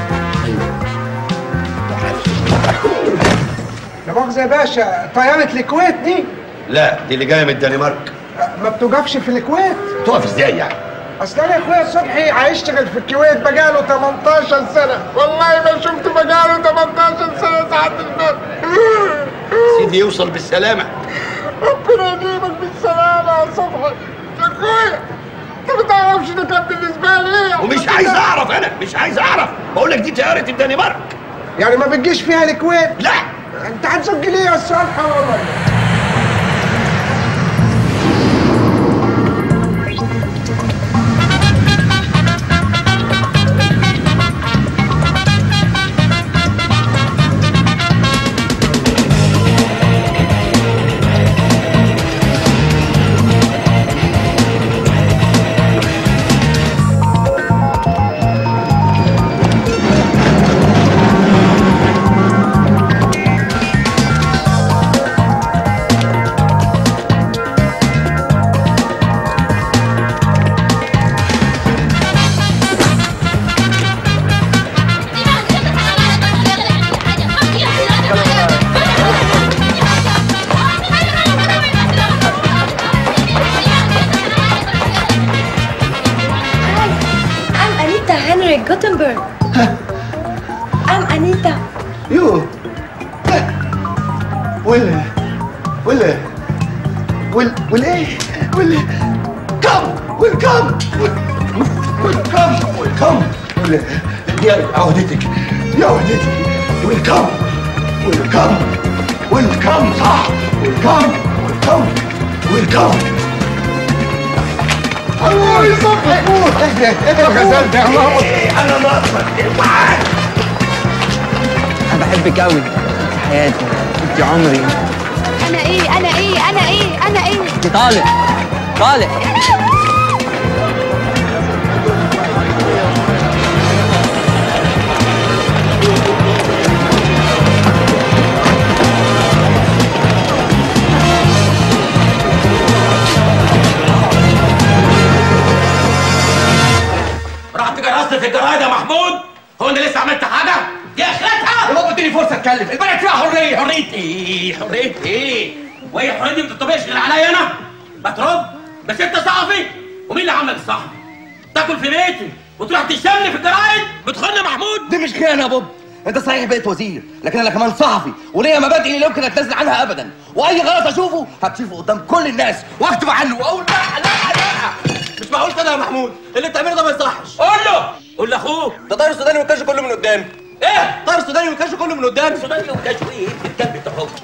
لا مؤاخذة يا باشا طيارة الكويت دي لا دي اللي جايه من الدنمارك ما بتوقفش في الكويت تقف ازاي يعني اصل انا اخويا صبحي هيشتغل في الكويت بقاله 18 سنة والله ما شفت بقاله 18 سنة ساعات البر سيدي يوصل بالسلامه ربنا يجيبك بالسلامة يا صبحي يا اخويا انت ما تعرفش ده كان بالنسبة لي ايه ومش عايز اعرف انا مش عايز اعرف بقول لك دي طياره الدنمارك يعني ما بتجيش فيها الكويت لا انت هتزق ليه يا صالحة والله I'm Anita Henry Gutenberg. I'm Anita. يو وال وال وال والايه وال كم والكم والكم والكم يا عهدتك يا عهدتك والكم والكم والكم صح والكم والكم والكم الله يصبحك اهدى اهدى غزلت يا ماما انا ناصر انا بحبك قوي انت حياتي انت عمري انا ايه انا ايه انا ايه انا ايه انت طالق طالق رحت جرست في الجرايد يا محمود هو انا لسه عملت حاجه دي اخرتها يا بابا اديني فرصه اتكلم البلد فيها حريه حريه ايه حريه ايه وهي الحريه دي ما بتطبقش غير عليا انا ما ترد بس انت صحفي ومين اللي عملك صحفي تاكل في بيتي وتروح تشتمني في الجرايد بتخن محمود دي مش خيانه يا بوب انت صحيح بقيت وزير لكن انا كمان صحفي وليا مبادئ لا يمكن اتنازل عنها ابدا واي غلط اشوفه هتشوفه قدام كل الناس واكتب عنه واقول لا لا لا مش معقول كده يا محمود اللي بتعمله ده ما يصحش قول له قول لاخوك ده طاير السوداني والكاش كله من قدامي ايه طاير السوداني والكاش كله من قدامي سوداني والكاش ايه الكلب انت اهو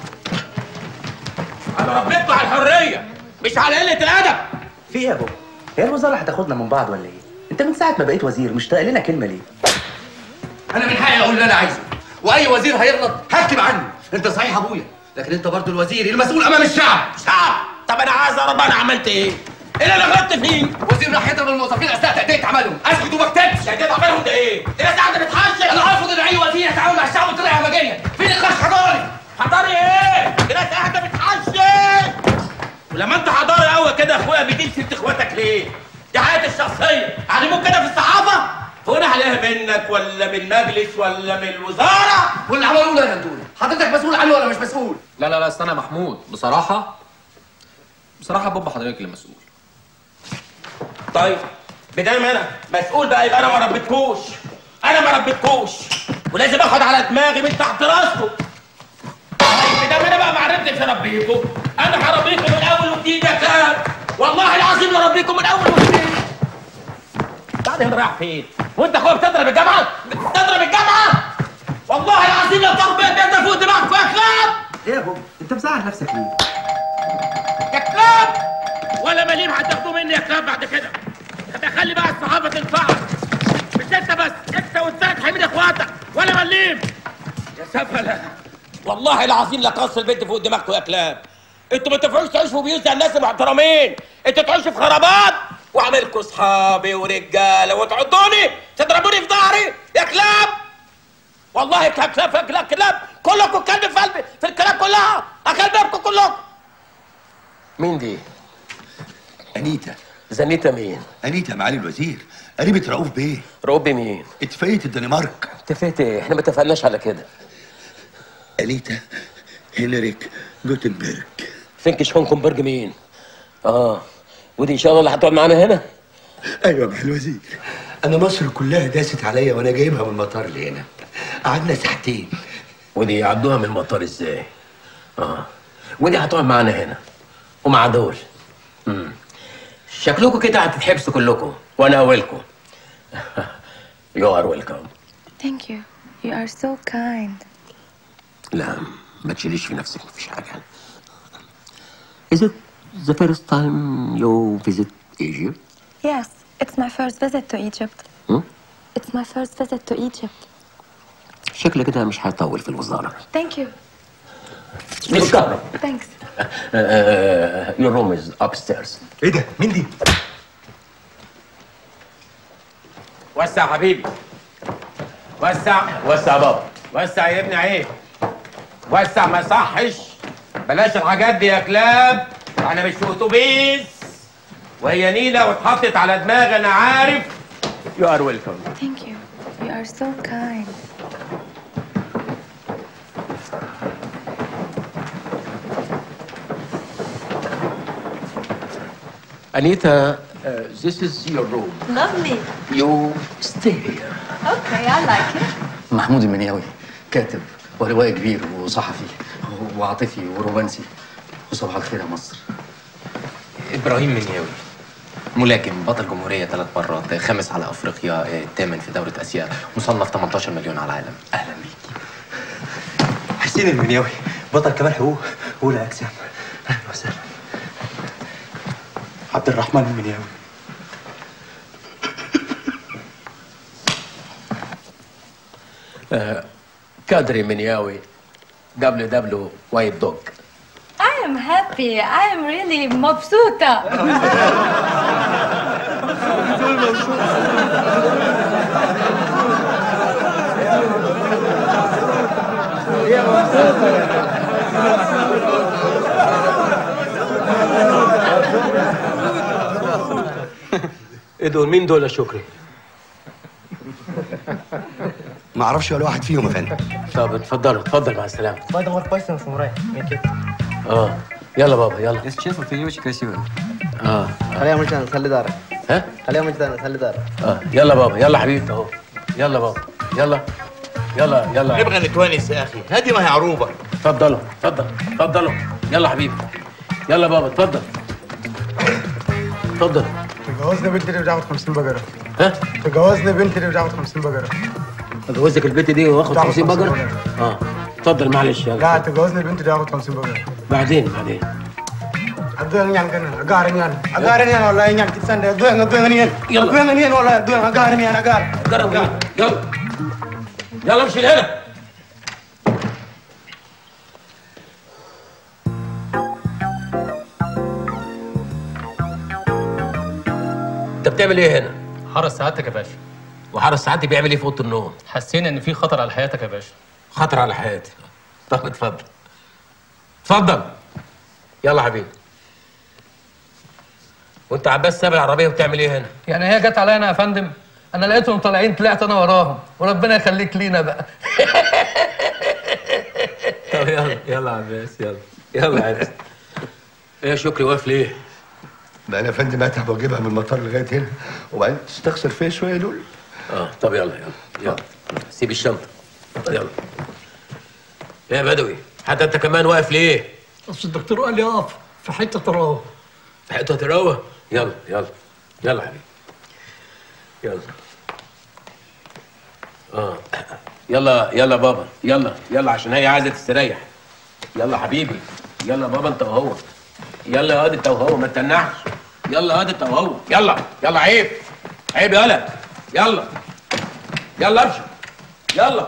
انا ربيته على الحريه مش على قله الادب في ايه يا بوب هي الوزاره هتاخدنا من بعض ولا ايه انت من ساعه ما بقيت وزير مش طايق لنا كلمه ليه انا من حقي اقول اللي انا عايزه واي وزير هيغلط هكتب عنه انت صحيح ابويا لكن انت برضو الوزير المسؤول امام الشعب شعب طب انا عايز اعرف انا عملت ايه؟ ايه اللي انا غلطت فيه؟ وزير راح يضرب الموظفين اثناء تاديه عملهم اسكت وما اكتبش تاديه عملهم ده ايه؟ الناس قاعده بتحشر انا ارفض ان اي وزير يتعامل مع الشعب بطريقه همجيه في نقاش حضاري حضاري ايه؟ الناس قاعده بتحشر ولما انت حضاري قوي كده يا اخويا بتجيب ست اخواتك ليه؟ دي حياتي الشخصيه علموك كده في الصحافه؟ هو انا عليها منك ولا من المجلس ولا من الوزاره؟ واللي عملوه لا دول حضرتك مسؤول عنه ولا مش مسؤول لا لا لا استنى يا محمود بصراحة بصراحة بابا حضرتك اللي مسؤول طيب بدام انا مسؤول بقى يبقى انا ما ربيتكوش انا ما ربيتكوش ولازم اخد على دماغي من تحت راسكم طيب بدام انا بقى ما عرفتش اربيكم انا هربيكم من اول وجديد يا كلام والله العظيم لربيكم من اول وجديد بعدين رايح فين؟ وانت اخويا بتضرب الجامعه؟ بتضرب الجامعه؟ والله العظيم لو تربيت انت فوق دماغك يا كلاب ايه يا بوب انت مزعل نفسك ليه يا كلاب ولا مليم هتاخدوه مني يا كلاب بعد كده خلي بقى الصحافه تنفعك مش انت بس انت والثلاث حميد اخواتك ولا مليم يا سفله والله العظيم لقص البنت فوق دماغكم يا كلاب انتوا ما تنفعوش تعيشوا في بيوت زي الناس المحترمين انتوا تعيشوا في خرابات واعملكوا صحابي ورجاله وتعضوني تضربوني في ظهري يا كلاب والله كلاب كلاب كلاب كلاب كلكم كلب في قلبي في الكلاب كلها اكلبكم كلكم مين دي؟ انيتا زنيتا مين؟ انيتا معالي الوزير قريبة رؤوف بيه رؤوف بيه مين؟ اتفاقية الدنمارك اتفقت ايه؟ احنا ما اتفقناش على كده انيتا هنريك جوتنبرج فينكش هونكمبرج مين؟ اه ودي ان شاء الله اللي هتقعد معانا هنا؟ ايوه معالي الوزير انا مصر كلها داست عليا وانا جايبها من المطار لهنا قعدنا ساعتين ودي يعدوها من المطار ازاي؟ اه ودي هتقعد معانا هنا ومع دول امم شكلكم كده هتتحبسوا كلكم وانا اولكم يو ار ويلكم Thank you. You are so kind. لا ما تشيليش في نفسك مفيش حاجه Is it the first time you visit Egypt? Yes, it's my first visit to Egypt. Hmm? It's my first visit to Egypt. شكلك كده مش هيطول في الوزاره Thank you. مش كهرب Thanks. your room is upstairs ايه ده؟ مين دي؟ وسع يا حبيبي وسع وسع يا بابا وسع يا ابني عيب وسع ما يصحش بلاش الحاجات دي يا كلاب انا مش في اتوبيس وهي نيله واتحطت على دماغي انا عارف يو ار ويلكم Thank you. You are so kind. Anita, uh, this is your room. Lovely. You stay here. Okay, I like it. محمود المنياوي كاتب وروائي كبير وصحفي وعاطفي ورومانسي وصباح الخير يا مصر ابراهيم منياوي ملاكم بطل جمهوريه ثلاث مرات خامس على افريقيا الثامن في دوره اسيا مصنف 18 مليون على العالم اهلا بيك حسين المنياوي بطل كمال حقوق اولى اجسام اهلا وسهلا عبد الرحمن المنياوي آه، كادري منياوي دبليو دبليو وايت دوج I am happy. I am really مبسوطة. ايه دول مين دول يا شكري؟ ما اعرفش ولا واحد فيهم يا فندم طب اتفضلوا اتفضل مع السلامه Давай, давай, пальцем самурай. Микки. اه يلا بابا يلا Если честно, ты не очень красивая. اه خليها مجدان خلي دارك. ها؟ خليها مجدان خلي دارك. اه يلا بابا يلا حبيبي اهو يلا بابا يلا يلا يلا نبغى نتونس يا اخي هذه ما هي عروبه اتفضلوا اتفضل اتفضلوا يلا حبيبي يلا بابا اتفضل اتفضل تجوزني بنتي اللي بتاخد 50 بقرة ها؟ تجوزني بنتي اللي بتاخد 50 بقرة اتجوزك البت دي واخد بتاخد 50 بقره 50 اه اتفضل معلش يلا لا تجوزني بنتي اللي بتاخد 50 بقرة بعدين بعدين أدوين يعني كنا أقارن يعني أقارن يعني والله يعني كتسند أدوين أدوين يعني يلا. أدوين يعني والله أدوين أقارن يعني أقارن قرب يلا يلا امشي لهنا انت بتعمل ايه هنا؟ حرس سعادتك يا باشا وحرس سعادتي بيعمل ايه في اوضه النوم؟ حسينا ان في خطر على حياتك يا باشا خطر على حياتي طب اتفضل اتفضل يلا حبيبي وانت عباس ساب العربيه وبتعمل ايه هنا؟ يعني هي جت عليا انا يا فندم انا لقيتهم طالعين طلعت انا وراهم وربنا يخليك لينا بقى طب يلا يلا يا عباس يلا يلا يا عباس ايه يا شكري واقف ليه؟ ده انا يا فندم اتعب واجيبها من المطار لغايه هنا وبعدين تستخسر فيا شويه دول اه طب يلا يلا يلا سيب الشنطه يلا يا بدوي حتى انت كمان واقف ليه؟ اصل الدكتور قال لي اقف في حته تراوح في حته تروح يلا يلا يلا حبيبي يلا اه يلا يلا بابا يلا يلا عشان هي عايزه تستريح يلا حبيبي يلا بابا انت وهو يلا يا واد انت وهو ما تتنحش يلا هات التوهو يلا يلا عيب عيب يلا يلا يلا امشي يلا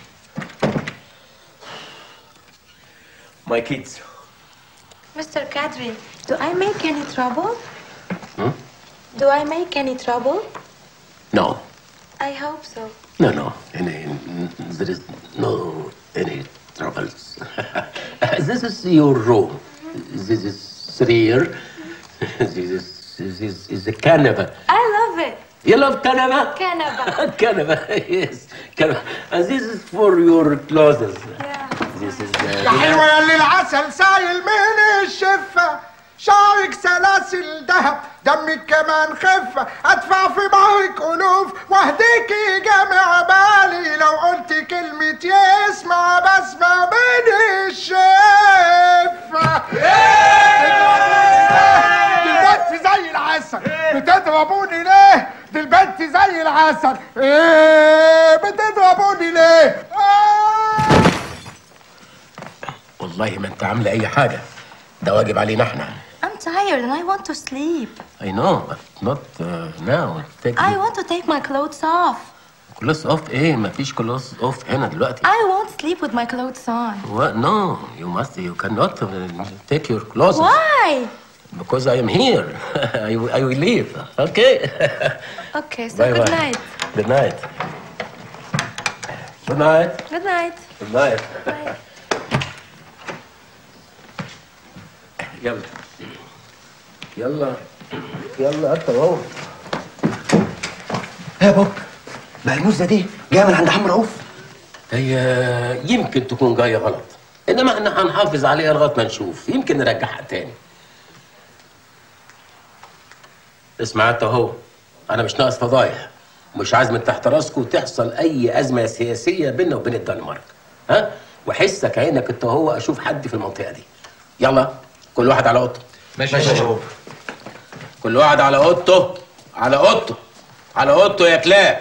My kids. Mr. Kadri, do I make any trouble? Hmm? Do I make any trouble? No, I hope so. no, no. Any, there is no any troubles. this is your room. This is here. this is this is, is a canapa. I love it. You love canapa? Canapa. canapa, yes. Canapa. And this is for your clothes. This is يا حلوة يا اللي العسل سايل من الشفة شعرك سلاسل ذهب دمك كمان خفة ادفع في معك ألوف واهديكي جامع بالي لو قلت كلمة يسمع بسمع من الشفة دي البنت زي العسل بتضربوني ليه؟ دي البنت زي العسل ايه بتضربوني ليه؟ والله ما انت عامله اي حاجه ده واجب علينا احنا I'm tired and I want to sleep. I know but not uh, now take I want to take my clothes off. كلوز اوف ايه ما فيش كلوز اوف هنا دلوقتي I won't sleep with my clothes on. What? No, you must. You cannot uh, take your clothes. Why? Because I am here. I, will- I will leave. Okay. Okay, so Bye good bye. night. Good night. Good night. Good night. Good night. يلا يلا يلا انت اهو يا بوب ما الموزه دي جايه من عند عم رؤوف هي يمكن تكون جايه غلط انما احنا هنحافظ عليها لغايه ما نشوف يمكن نرجعها تاني اسمع انت اهو انا مش ناقص فضايح مش عايز من تحت راسكم تحصل اي ازمه سياسيه بيننا وبين الدنمارك ها وحسك عينك انت اهو اشوف حد في المنطقه دي يلا كل واحد على اوضته ماشي ماشي يا بابا كل واحد على اوضته على اوضته على اوضته يا كلاب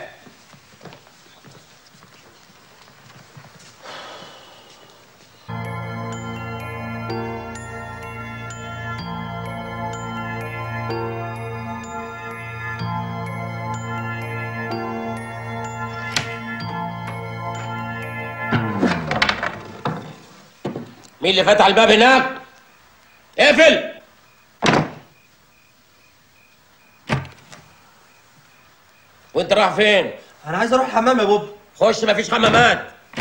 مين اللي فتح الباب هناك؟ اقفل وانت رايح فين؟ انا عايز اروح الحمام يا بوب خش مفيش حمامات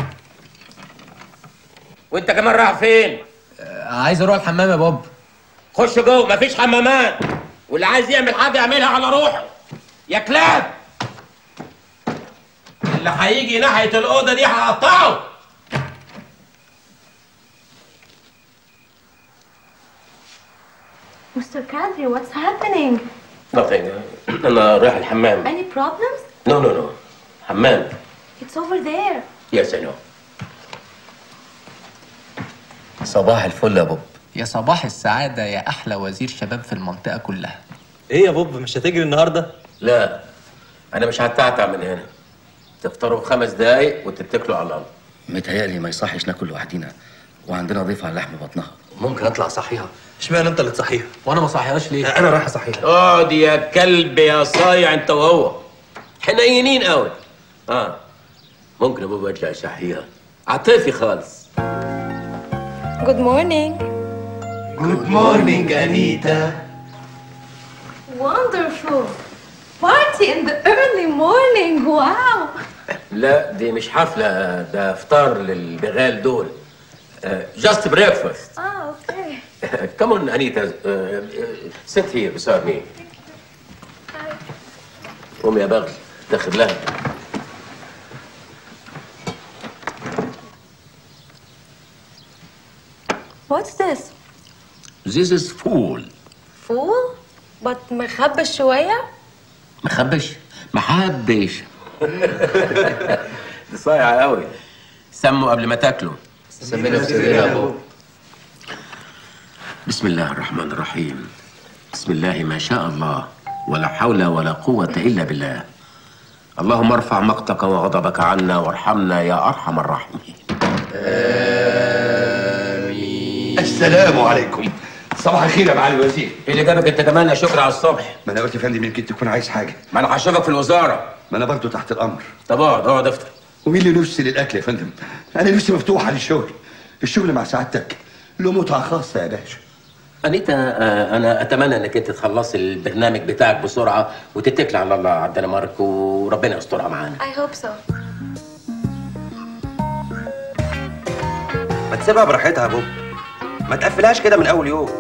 وانت كمان رايح فين؟ عايز اروح الحمام يا بوب خش جوه مفيش حمامات واللي عايز يعمل حاجه يعملها على روحه يا كلاب اللي هيجي ناحيه الاوضه دي هقطعه Mr. Kadri, what's happening? nothing انا رايح الحمام Any problems? نو نو نو حمام It's over there. يس نو صباح الفل يا بوب يا صباح السعادة يا أحلى وزير شباب في المنطقة كلها ايه يا بوب مش هتجري النهارده لا انا مش هتعتع من هنا تفطروا في خمس دقايق وتتكلوا على الله متهيألي ما يصحش ناكل لوحدينا وعندنا ضيف على لحم بطنها ممكن أطلع صحيها اشمعنى انت اللي تصحيها وأنا ما صحيهاش ليه؟ انا رايح اصحيها اقعد يا كلب يا صايع انت وهو حنينين قوي اه ممكن ابوي برجع يصحيها عاطفي خالص Good morning. Good morning, Anita. Wonderful. Party in the early morning. Wow. لا دي مش حفلة ده فطار للبغال دول جاست بريكفاست Ah, okay. كمون انيتا ست هير beside me قوم يا بغل تاخد لها What's this? This is fool Fool? But مخبش شوية? مخبش محبش دي صايعة قوي سموا قبل ما تاكلوا سمينا في سيدنا يا بوب بسم الله الرحمن الرحيم بسم الله ما شاء الله ولا حول ولا قوة إلا بالله اللهم ارفع مقتك وغضبك عنا وارحمنا يا أرحم الراحمين السلام عليكم صباح الخير يا معالي الوزير ايه اللي جابك انت كمان يا شكري على الصبح ما انا قلت يا فندم يمكن تكون عايز حاجه ما انا هشوفك في الوزاره ما انا برضه تحت الامر طب اقعد اقعد افطر ومين اللي نفسي للاكل يا فندم انا نفسي مفتوحه للشغل الشغل مع سعادتك له متعه خاصه يا باشا انيتا آه، انا اتمنى انك انت تخلصي البرنامج بتاعك بسرعه وتتكلي على الله على الدنمارك وربنا يسترها معانا I hope so. ما تسيبها براحتها يا بوب ما تقفلهاش كده من اول يوم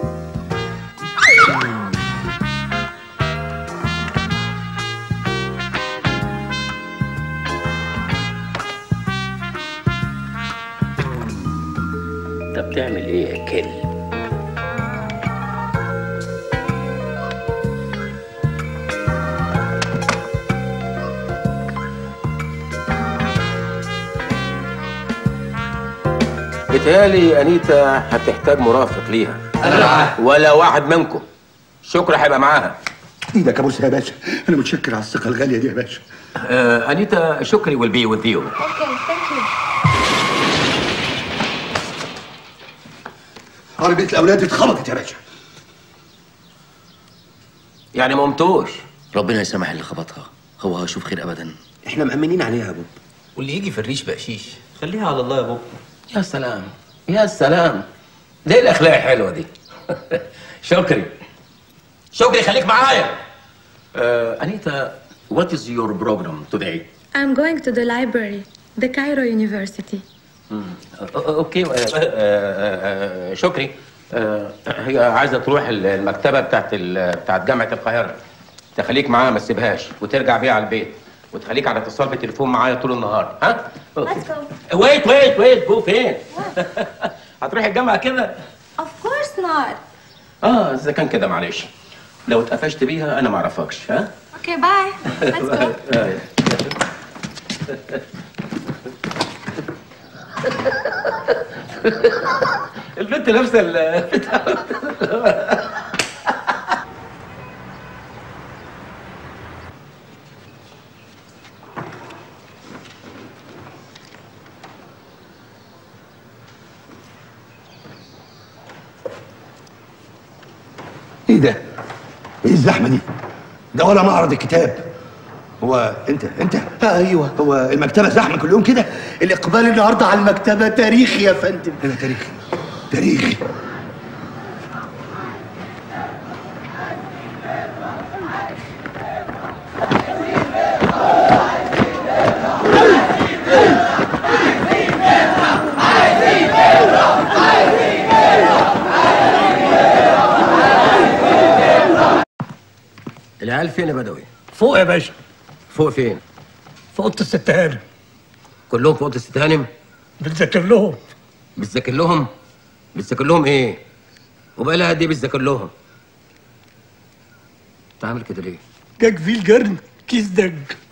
انت بتعمل ايه يا كلب بيتهيألي أنيتا هتحتاج مرافق ليها أنا معاها. ولا واحد منكم شكرا هيبقى معاها ايدك ابوسها يا باشا انا متشكر على الثقه الغاليه دي يا باشا آه أنيتا شكري will be with you Okay, thank you. عربيه الاولاد اتخبطت يا باشا يعني ما قمتوش ربنا يسامح اللي خبطها هو هيشوف خير ابدا احنا مأمنين عليها يا بوب واللي يجي في الريش بقشيش خليها على الله يا بوب يا سلام يا سلام دي الأخلاق الحلوة دي شكري شكري خليك معايا آه أنيتا what is your program today؟ I'm going to the library, the Cairo University. مم. أو- اوكي آه، آه، آه، شكري آه، هي عايزه تروح المكتبه بتاعت ال- بتاعت جامعه القاهره تخليك معاها ما تسيبهاش وترجع بيها على البيت وتخليك على اتصال بالتليفون معايا طول النهار ها Let's go. ويت ويت ويت جو فين هتروحي الجامعه كده Of course not. اه اذا كان كده معلش لو اتقفشت بيها انا ما اعرفكش ها Okay, bye. Let's go. آه. البنت لابسه ال- ايه ده ايه الزحمه دي ده ولا معرض الكتاب هو انت انت ايوه هو المكتبه زحمه كل يوم كده الاقبال النهارده على المكتبه تاريخي يا فندم انا تاريخي تاريخي العيال فين يا بدوي؟ فوق يا باشا فوق فين؟ في اوضه الست هانم كلهم في اوضه الست هانم؟ بتذاكر لهم بتذاكر لهم؟ بتذاكر لهم ايه؟ وبقى لها قد ايه بتذاكر لهم؟ انت عامل كده ليه؟ جاك فيه الجرن كيس دج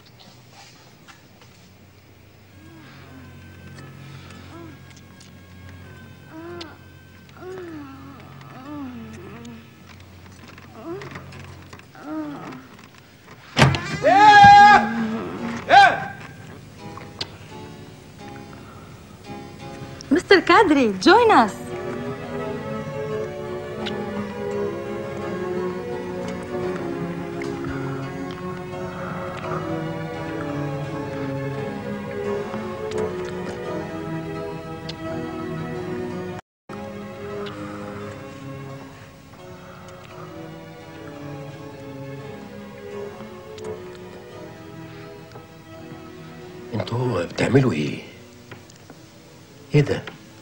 Mr. Kadri, join us. انتوا بتعملوا ايه؟ ايه ده؟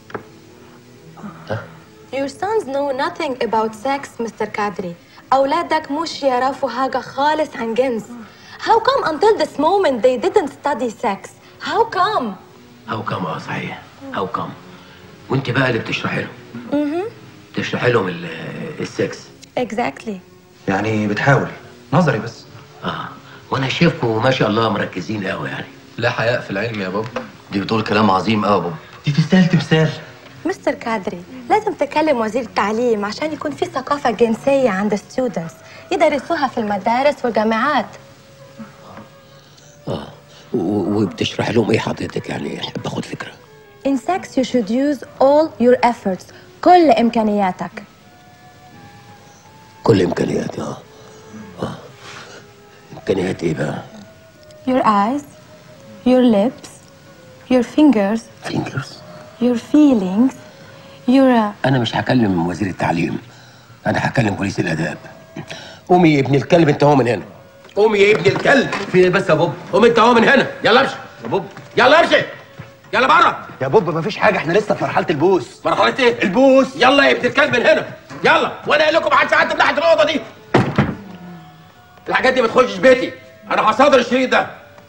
Your sons know nothing about sex, Mr. Kadri. أولادك مش يعرفوا حاجة خالص عن جنس. How come until this moment they didn't study sex? How come? هاو كام اه صحيح هاو كام وانت بقى اللي بتشرحي لهم Mm-hmm. بتشرحي لهم ال- السكس Exactly. يعني بتحاول نظري بس اه وانا شايفكم ما شاء الله مركزين قوي يعني لا حياء في العلم يا بابا دي بتقول كلام عظيم قوي يا بابا دي تستاهل تمثال مستر كادري لازم تكلم وزير التعليم عشان يكون في ثقافة جنسية عند الستودنتس يدرسوها في المدارس والجامعات اه و- و- وبتشرح لهم ايه حضرتك يعني احب اخد فكره In sex you should use all your efforts كل إمكانياتك كل امكانياتي اه اه امكانيات ايه بقى؟ Your eyes, your lips, your fingers, fingers, your feelings, your uh, انا مش هكلم وزير التعليم انا هكلم بوليس الاداب قومي يا ابن الكلب انت هو من هنا قومي يا ابن الكلب في ايه بس يا بوب قوم انت هو من هنا يلا امشي يا بوب يلا امشي يلا بره يا بوب مفيش حاجه احنا لسه في مرحله البوس مرحله ايه البوس يلا يا ابن الكلب من هنا يلا وانا قايل لكم محدش يعدي من ناحيه الاوضه دي الحاجات دي ما تخشش بيتي انا هصادر الشريط ده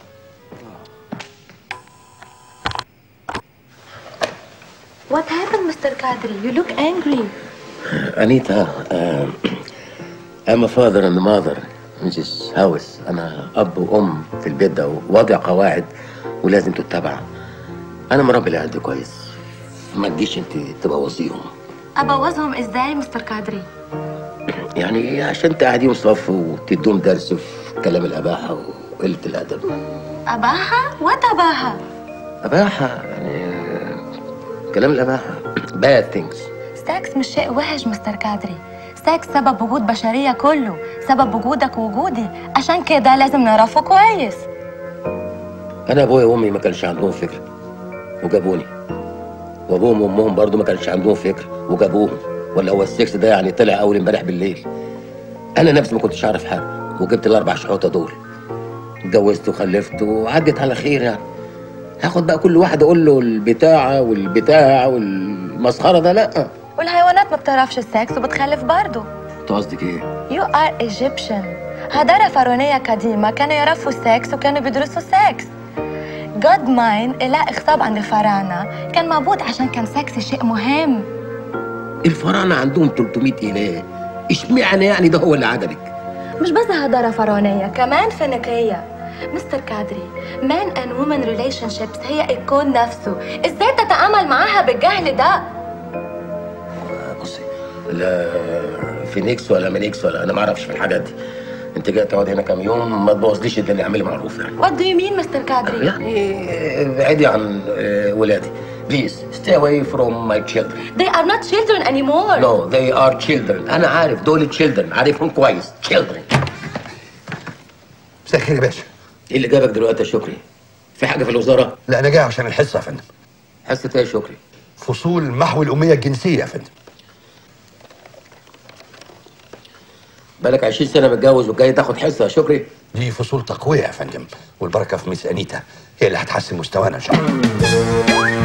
What happened, Mr. Kadri? You look angry. انيتا آه، I'm a father and mother Mrs. هاوس انا اب وام في البيت ده ووضع قواعد ولازم تتبع انا مربي العيال دي كويس ما تجيش انت تبوظيهم أبوظهم إزاي, Mr. Kadri? يعني عشان تقعديهم صف وتدوهم درس في كلام الاباحه وقله الادب أباها؟ What أباها? اباحه يعني آه، كلام الاباحه bad things سكس مش شيء وحش مستر كادري سكس سبب وجود بشرية كله سبب وجودك ووجودي عشان كده لازم نعرفه كويس انا ابويا وامي ما كانش عندهم فكره وجابوني وابوهم وامهم برضو ما كانش عندهم فكره وجابوهم ولا هو السكس ده يعني طلع اول امبارح بالليل انا نفسي ما كنتش اعرف حاجه وجبت الاربع شحوطه دول اتجوزت وخلفت وعدت على خير يعني هاخد بقى كل واحد اقول له البتاعه والبتاع والمسخره ده لا والحيوانات ما بتعرفش السكس وبتخلف برضه انت قصدك ايه؟ You are Egyptian حضارة فرعونية قديمة كانوا يعرفوا السكس وكانوا بيدرسوا السكس جود ماين إله إخصاب عند الفراعنة كان معبود عشان كان سكس شيء مهم الفراعنه عندهم 300 اله اشمعنى يعني ده هو اللي عجبك؟ مش بس حضارة فرعونية كمان فينيقية مستر كادري man and woman relationships هي الكون نفسه ازاي تتعامل معاها بالجهل ده لا فينيكس ولا مينيكس ولا انا ما اعرفش في الحاجات دي انت جاي تقعد هنا كام يوم ما تبوظليش الدنيا اعملي معروف يعني What do you mean مستر كادري يعني ابعدي عن آه، ولادي بليز stay away from my children They are not children anymore no they are children انا عارف دول children عارفهم كويس children مساء الخير يا باشا ايه اللي جابك دلوقتي يا شكري في حاجه في الوزاره لا انا جاي عشان الحصه يا فندم حصه ايه يا شكري فصول محو الاميه الجنسيه يا فندم بالك 20 سنه متجوز وجاي تاخد حصه يا شكري دي فصول تقويه يا فندم والبركه في ميس انيتا هي اللي هتحسن مستوانا ان شاء الله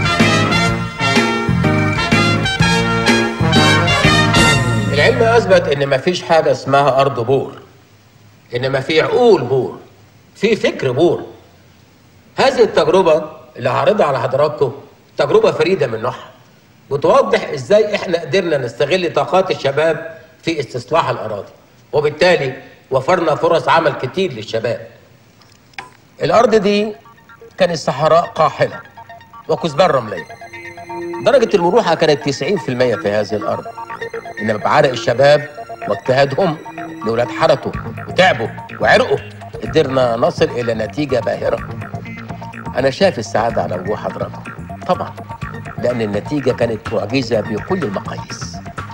العلم اثبت ان مفيش حاجه اسمها ارض بور انما في عقول بور في فكر بور هذه التجربه اللي هعرضها على حضراتكم تجربه فريده من نوعها وتوضح ازاي احنا قدرنا نستغل طاقات الشباب في استصلاح الاراضي وبالتالي وفرنا فرص عمل كتير للشباب الارض دي كانت صحراء قاحله وكثبان رمليه درجه المروحه كانت 90% في هذه الارض انما بعرق الشباب واجتهادهم لولاد حرتوا وتعبوا وعرقوا قدرنا نصل الى نتيجه باهره انا شايف السعاده على وجوه حضراتكم طبعا لان النتيجه كانت معجزه بكل المقاييس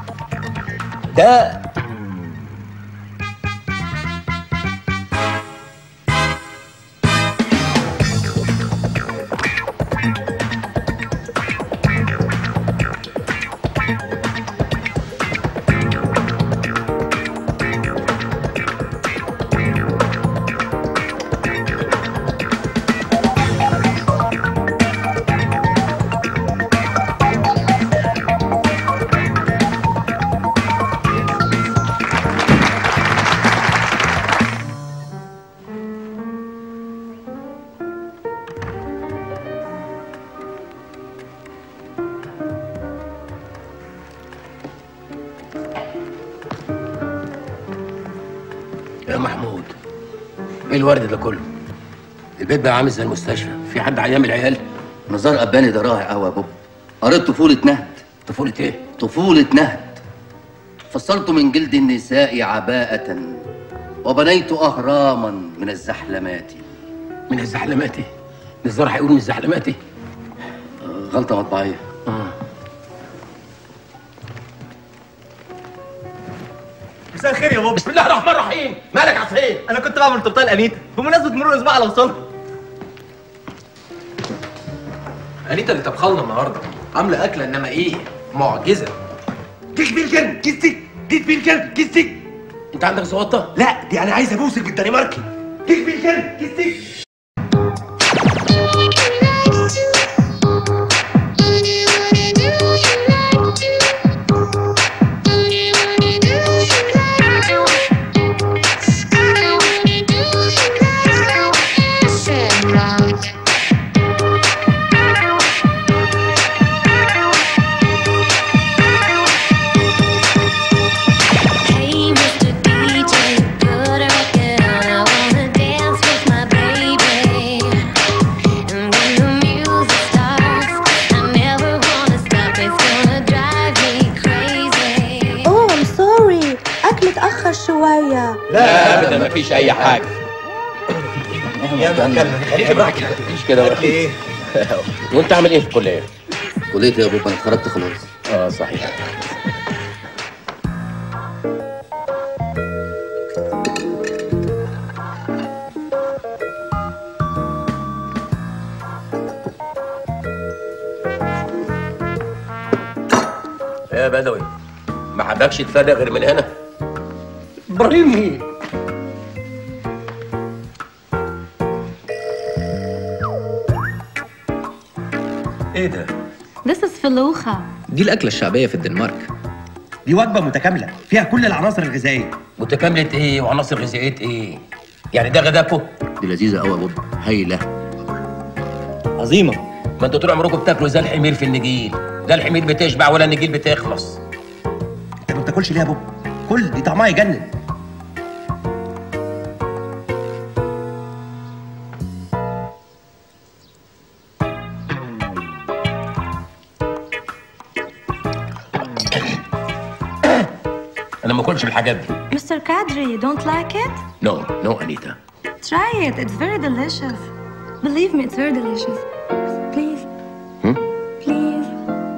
ده يا محمود ايه الورد ده كله البيت بقى عامل زي المستشفى في حد عيان من العيال نزار قباني ده رائع قوي يا بوب قريت طفولة نهد طفولة ايه؟ طفولة نهد فصلت من جلد النساء عباءة وبنيت أهراما من الزحلمات من الزحلمات نزار هيقول من الزحلمات غلطة مطبعية آه. مساء الخير يا بابا بسم الله الرحمن الرحيم مالك يا عفريت انا كنت بعمل تورتيه لانيتا بمناسبه مرور الاسبوع على وصلها انيتا اللي طبخلنا النهارده عامله اكله انما ايه معجزه جيت بيلجن جيت جيت بيلجن جيت انت عندك زواطه لا دي انا عايز ابوسك بالدنماركي جيت بيلجن جيت Hey, Mr. DJ, put a record on. I wanna dance with my baby. And when the music starts, I never wanna stop. It's gonna drive me crazy. اوه ام سوري اكل اتاخر شويه لا ابدا مفيش اي حاجه يا مكان خليك معاك مفيش كده ولا ايه وانت عامل ايه في الكليه؟ كلية يا بابا انا اتخرجت خلاص اه صحيح يا بدوي ما حبكش تفرق غير من هنا ابراهيم مين؟ ايه ده This is فلوخة دي الاكله الشعبيه في الدنمارك دي وجبه متكامله فيها كل العناصر الغذائيه متكامله ايه وعناصر غذائيه ايه؟ يعني ده غداكم؟ دي لذيذة قوي يا بابا هايلة عظيمه ما انتوا طول عمركم بتاكلوا زي الحمير في النجيل لا الحمير بتشبع ولا النجيل بتخلص انت ما بتاكلش ليه يا بابا؟ كل دي طعمها يجنن انا ما اكلش الحاجات دي Mr. Kadri, you don't like it? نو نو انيتا Try it. It's very delicious. Believe me, it's very delicious. Please. Please.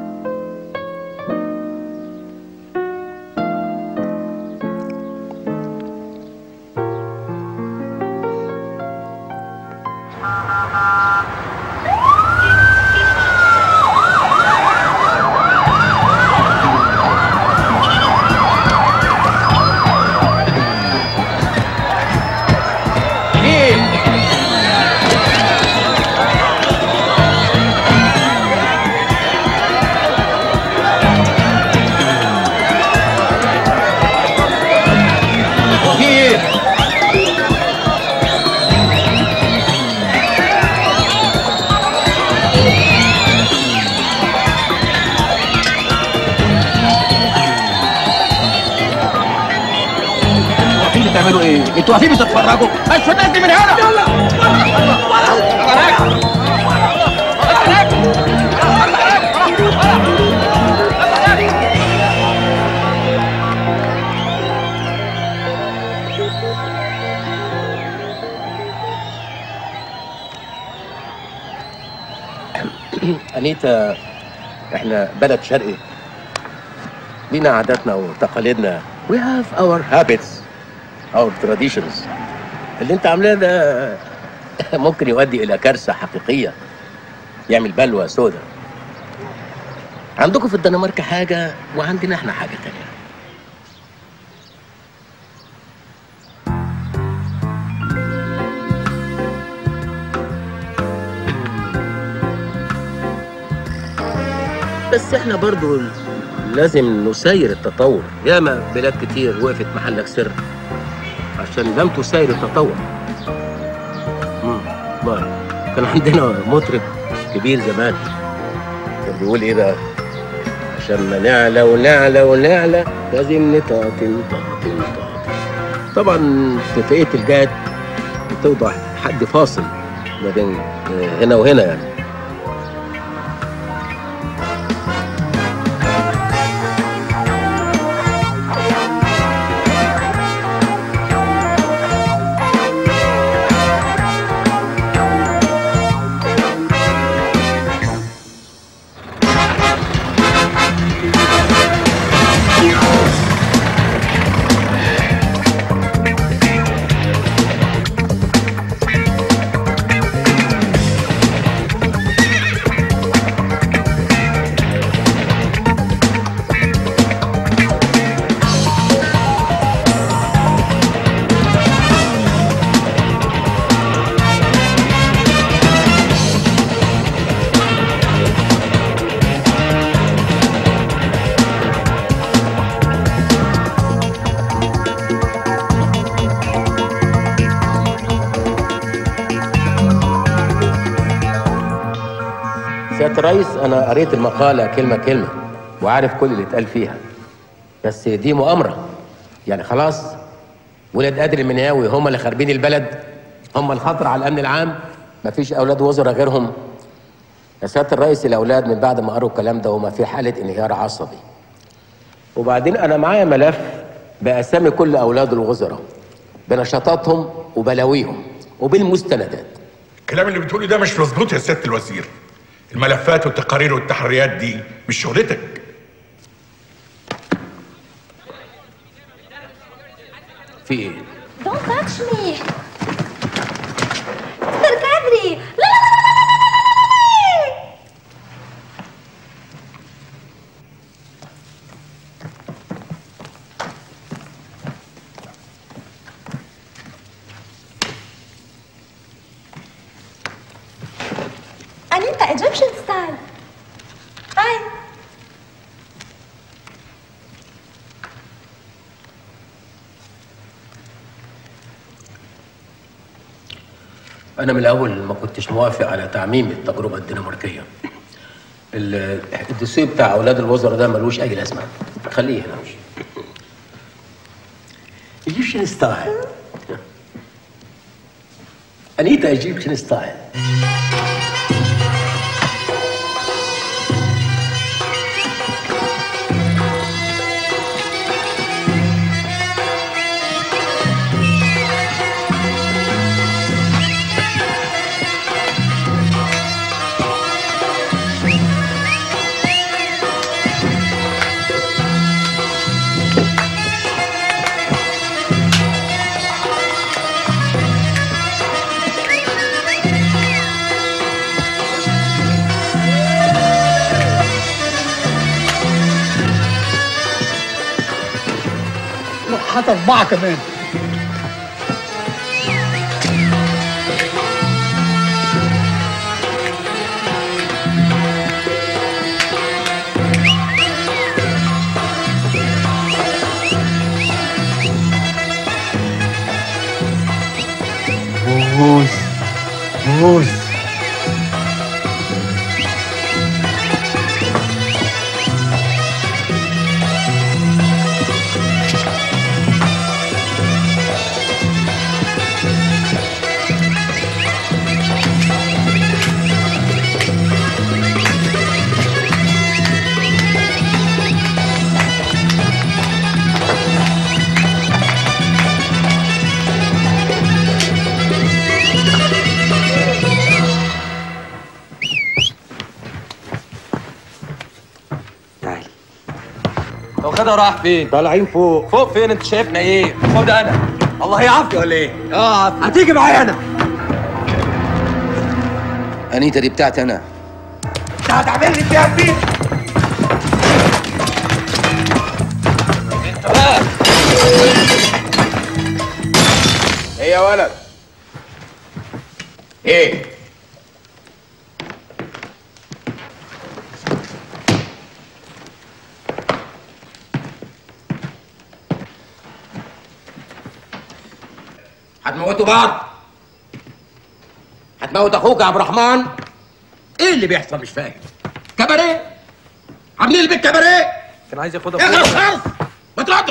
واقفين بتعملوا ايه؟ انتوا واقفين بتتفرجوا؟ بس الناس دي من هنا يلا أنيتا إحنا بلد شرقي لينا عاداتنا وتقاليدنا we have our habits our traditions اللي انت عاملاه ده ممكن يؤدي الى كارثه حقيقيه يعمل بلوى سوداء عندكم في الدنمارك حاجه وعندنا احنا حاجه تانية بس احنا برضو لازم نسير التطور ياما بلاد كتير وقفت محلك سر عشان لم تسير التطور مم، والله كان عندنا مطرب كبير زمان كان بيقول ايه بقى عشان ما نعلى ونعلى ونعلى لازم نطاطن طاطن طاطن طبعا اتفاقية الجاد بتوضح حد فاصل ما بين آه، هنا وهنا يعني سياده الرئيس انا قريت المقاله كلمه كلمه وعارف كل اللي اتقال فيها بس دي مؤامره يعني خلاص ولاد قادر المنياوي هم اللي خاربين البلد هم الخطر على الامن العام مفيش اولاد وزراء غيرهم يا سياده الرئيس الاولاد من بعد ما قروا الكلام ده هما في حاله انهيار عصبي وبعدين انا معايا ملف باسامي كل اولاد الوزراء بنشاطاتهم وبلاويهم وبالمستندات الكلام اللي بتقوله ده مش مظبوط يا سياده الوزير الملفات والتقارير والتحريات دي مش شغلتك في ايه Don't touch me. Mr. Kadri. لا لا لا لا لا لا لا لا لا. Anita, Egyptian style. Hi. انا من الاول ما كنتش موافق على تعميم التجربه الدنماركيه ال- الدوسيه بتاع اولاد الوزراء ده ملوش اي لازمه خليه هنا ايجيبشن ستايل انيتا ايجيبشن ستايل حتى أربعة كمان موز موز لو خدها راح فين؟ طالعين فوق فوق فين انت شايفنا ايه؟ خد انا الله يعافي ولا ايه؟ اه هتيجي معايا انا انيتا دي بتاعتي انا انت هتعمل لي فيها فين؟ انت بقى ايه يا ولد ايه هتموتوا بعض هتموت اخوك يا عبد الرحمن ايه اللي بيحصل مش فاهم كباريه عاملين البيت كباريه كان عايز ياخدها اخلص خالص ما تردش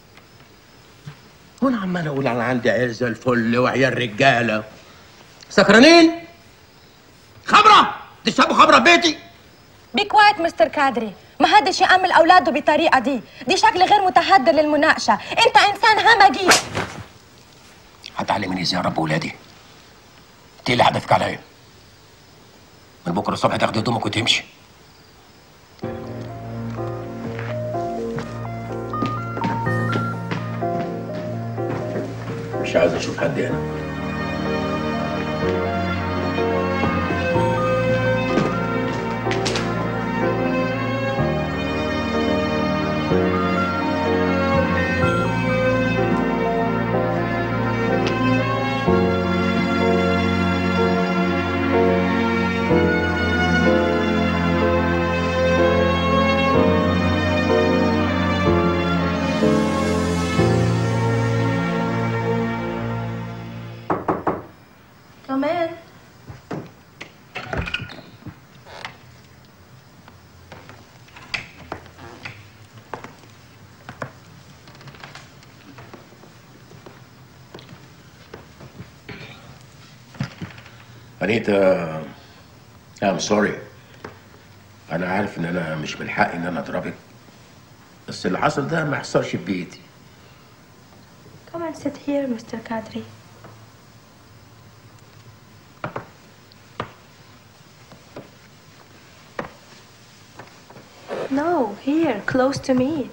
وانا عمال اقول انا عندي عيال زي الفل وعيال رجاله سكرانين خبره تشربوا خبره في بيتي Be quiet مستر كادري ما حدش يعمل اولاده بالطريقه دي دي شكل غير متحضر للمناقشه انت انسان همجي هتعلمني ازاي اربي ولادي انت إيه اللي هدفك عليا من بكره الصبح تاخد هدومك وتمشي مش عايز اشوف حد هنا انيتا ام سوري انا عارف ان انا مش من حقي ان انا اضربك بس اللي حصل ده ما يحصلش في بيتي Come and sit here, Mr. Kadri. No, here, close to me.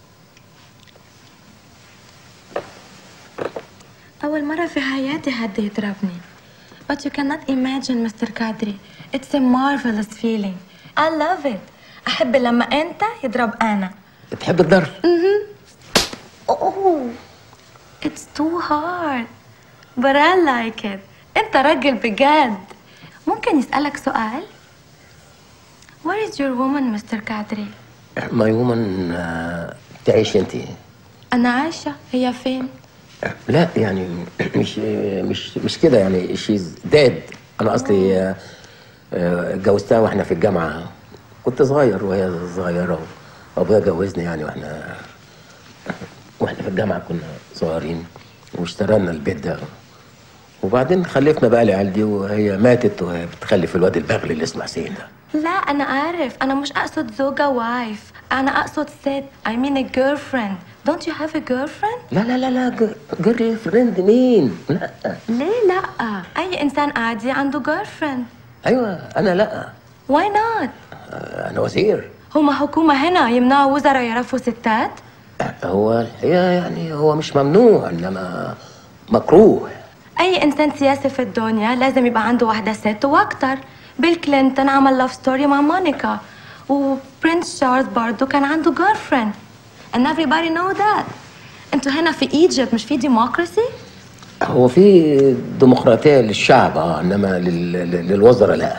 أول مرة في حياتي حد يضربني. But you cannot imagine, Mr. Kadri. It's a marvelous feeling. I love it. أحب لما أنت يضرب أنا. بتحب الضرب Mhm. Oh, it's too hard. But I like it. أنت راجل بجد. ممكن يسألك سؤال؟ Where is your woman, Mr. Kadri? ماي وومن تعيش انت أنا عايشة. هي فين؟ لا يعني مش مش مش كده يعني شيز داد انا اصلي آه، آه، اتجوزتها واحنا في الجامعه كنت صغير وهي صغيره وابويا جوزني يعني واحنا واحنا في الجامعه كنا صغيرين واشترينا البيت ده وبعدين خلفنا بقى العيال دي وهي ماتت وهي بتخلف الواد البغل اللي اسمه حسين ده لا أنا عارف. أنا مش أقصد زوجة وايف. أنا أقصد ست. I mean a girlfriend. Don't you have a girlfriend? لا لا لا لا جيرل فريند مين؟ لا ليه لا؟ أي إنسان عادي عنده girlfriend. ايوه انا لا Why not؟ آه، انا وزير هما حكومة هنا يمنعوا وزراء يعرفوا ستات؟ هو هي يعني هو مش ممنوع انما مكروه أي إنسان سياسي في الدنيا لازم يبقى عنده واحدة ست وأكتر بيل كلينتون عمل لاف ستوري مع مونيكا وبرنس تشارلز برضو كان عنده جيرل فريند and everybody know that انتوا هنا في ايجيبت مش في ديموكراسي هو في ديمقراطيه للشعب اه انما لل... لل- للوزراء لا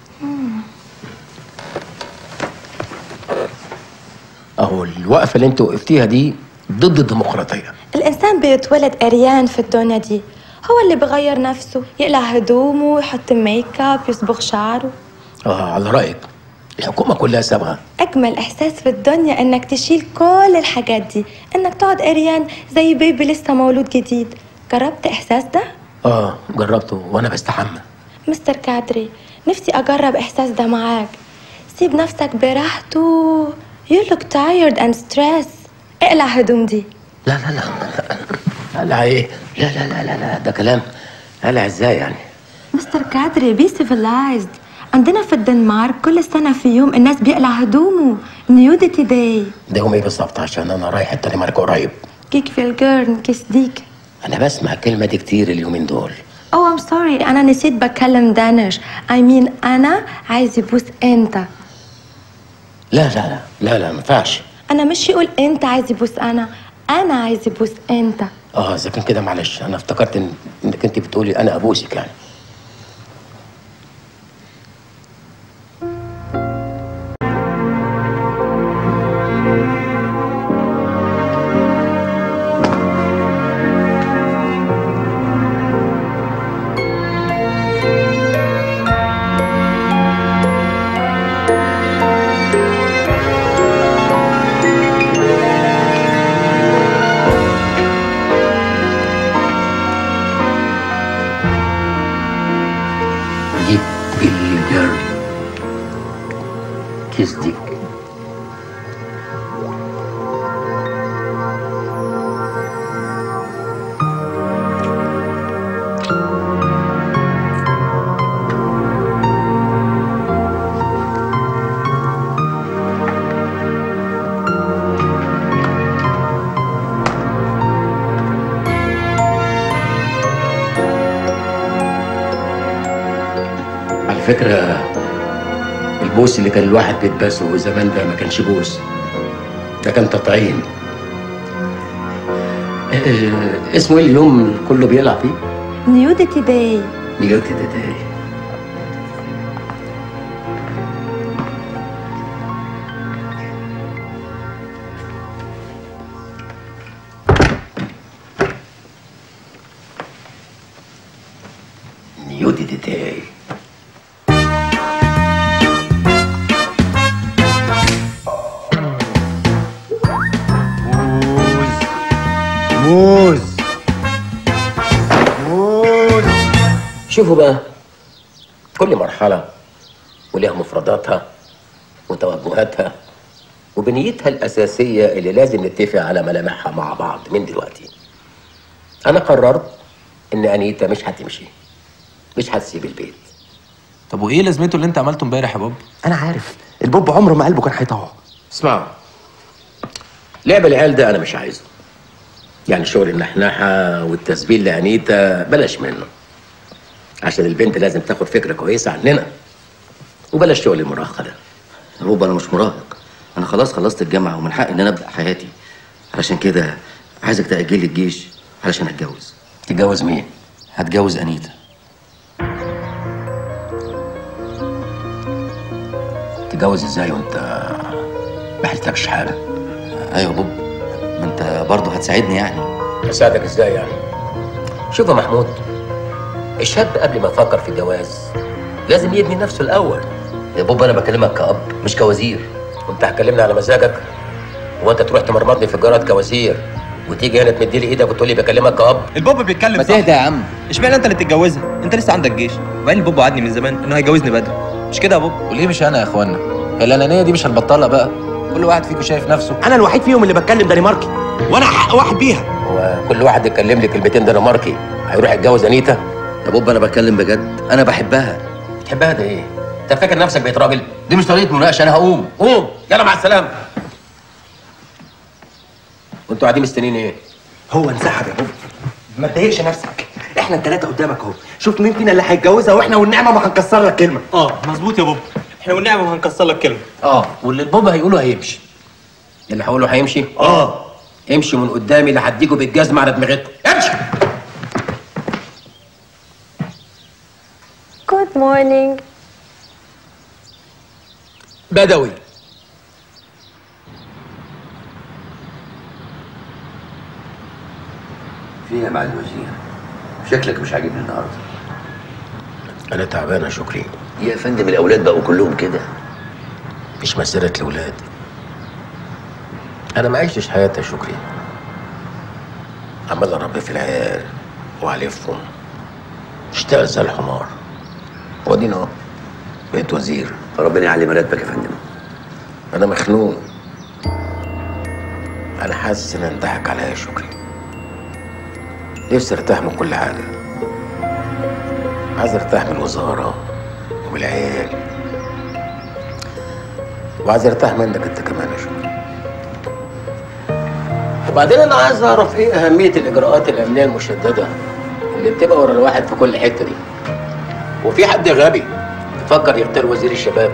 اهو الوقفه اللي انت وقفتيها دي ضد الديمقراطيه الإنسان بيتولد أريان في الدنيا دي هو اللي بغير نفسه يقلع هدومه يحط ميك اب يصبغ شعره اه على رايك الحكومه كلها سابها أجمل إحساس في الدنيا إنك تشيل كل الحاجات دي إنك تقعد أريان زي بيبي لسه مولود جديد جربت إحساس ده؟ اه جربته وانا بستحمى مستر كادري نفسي أجرب إحساس ده معاك سيب نفسك براحته You look tired and stressed اقلع هدوم دي لا لا لا قلع ايه لا لا لا لا لا ده كلام قلع ازاي يعني مستر كادري بي civilized عندنا في الدنمارك كل سنة في يوم الناس بيقلع هدومه نيوديتي داي ده يوم ايه بالظبط عشان انا رايح الدنمارك قريب كيك في الجيرن كيس ديك انا بسمع الكلمه دي كتير اليومين دول Oh I'm sorry أنا نسيت بتكلم دانش I mean أنا عايز يبوس أنت لا لا لا لا لا ما ينفعش أنا مش يقول أنت عايز يبوس أنا أنا عايز يبوس أنت اه اذا كان كده معلش انا افتكرت إن انك انت بتقولي انا ابوسك يعني جيب بالجر كيس دي على فكرة البوس اللي كان الواحد بيتباسه زمان ده ما كانش بوس ده كان تطعيم آه، اسمه ايه اليوم اللي كله بيقلع فيه؟ نيوديتي داي نيوتي ده ده نيوتي ده ده موز موز شوفوا بقى كل مرحلة ولها مفرداتها وتوجهاتها وبنيتها الأساسية اللي لازم نتفق على ملامحها مع بعض من دلوقتي أنا قررت إن أنيتا مش هتمشي مش هتسيب البيت طب وايه لازمته اللي انت عملته امبارح يا بابا أنا عارف البوب عمره ما قلبه كان هيطوع اسمعوا لعب العيال ده أنا مش عايزه يعني شغل النحنحة والتسبيل لأنيتا بلاش منه عشان البنت لازم تاخد فكرة كويسة عننا وبلاش شغل المراهقة ده يا بابا انا مش مراهق انا خلاص خلصت الجامعه ومن حقي ان انا ابدا حياتي علشان كده عايزك تاجل لي الجيش علشان اتجوز تتجوز مين هتجوز انيتا تتجوز ازاي وانت ما حلتكش حاجة ايوه يا بابا ما انت برضه هتساعدني يعني اساعدك ازاي يعني شوف يا محمود الشاب قبل ما يفكر في الجواز لازم يبني نفسه الاول يا بابا انا بكلمك كأب مش كوزير وانت هتكلمني على مزاجك وانت تروح تمرمطني في الجراد كوزير وتيجي هنا تمد لي ايدك وتقول لي بكلمك كأب البابا بيتكلم ما صح. تهدى يا عم اشمعنى انت اللي تتجوزها انت لسه عندك جيش وبعدين البابا وعدني من زمان انه هيجوزني بدري مش كده يا بابا وليه مش انا يا اخوانا هي الانانيه دي مش هنبطلها بقى كل واحد فيكم شايف نفسه انا الوحيد فيهم اللي بتكلم دنماركي وانا حق واحد بيها هو كل واحد يتكلم لي كلمتين دنماركي هيروح يتجوز انيتا يا بابا انا بتكلم بجد انا بحبها بتحبها ده ايه انت فاكر نفسك بقيت راجل دي مش طريقه مناقشه انا هقوم قوم يلا مع السلامه وانتوا قاعدين مستنيين ايه هو انسحب يا بابا ما تضايقش نفسك احنا الثلاثه قدامك اهو شوف مين فينا اللي هيتجوزها واحنا والنعمه ما هنكسر لك كلمه اه مظبوط يا بابا احنا والنعمه هنكسر لك كلمه اه واللي البابا هيقوله هيمشي اللي هقوله هيمشي اه امشي من قدامي لا هديكوا بالجزمه على دماغتكم امشي Good morning. بدوي فيها مع الوزير شكلك مش عاجبني النهارده انا تعبان يا شكري يا فندم الاولاد بقوا كلهم كده مش مسألة الأولاد أنا ما عشتش حياتي يا شكري عمال أربي في العيال وأعلفهم اشتغل زي الحمار وادينا أهو بقيت وزير ربنا يعلي مراتبك يا فندم أنا مخنوق أنا حاسس إن انضحك عليا يا شكري نفسي ارتاح من كل حاجة عايز ارتاح من الوزارة ومن العيال وعايز ارتاح منك انت كمان يا شكري وبعدين انا عايز اعرف ايه اهميه الاجراءات الامنيه المشدده اللي بتبقى ورا الواحد في كل حته دي وفي حد غبي يفكر يختار وزير الشباب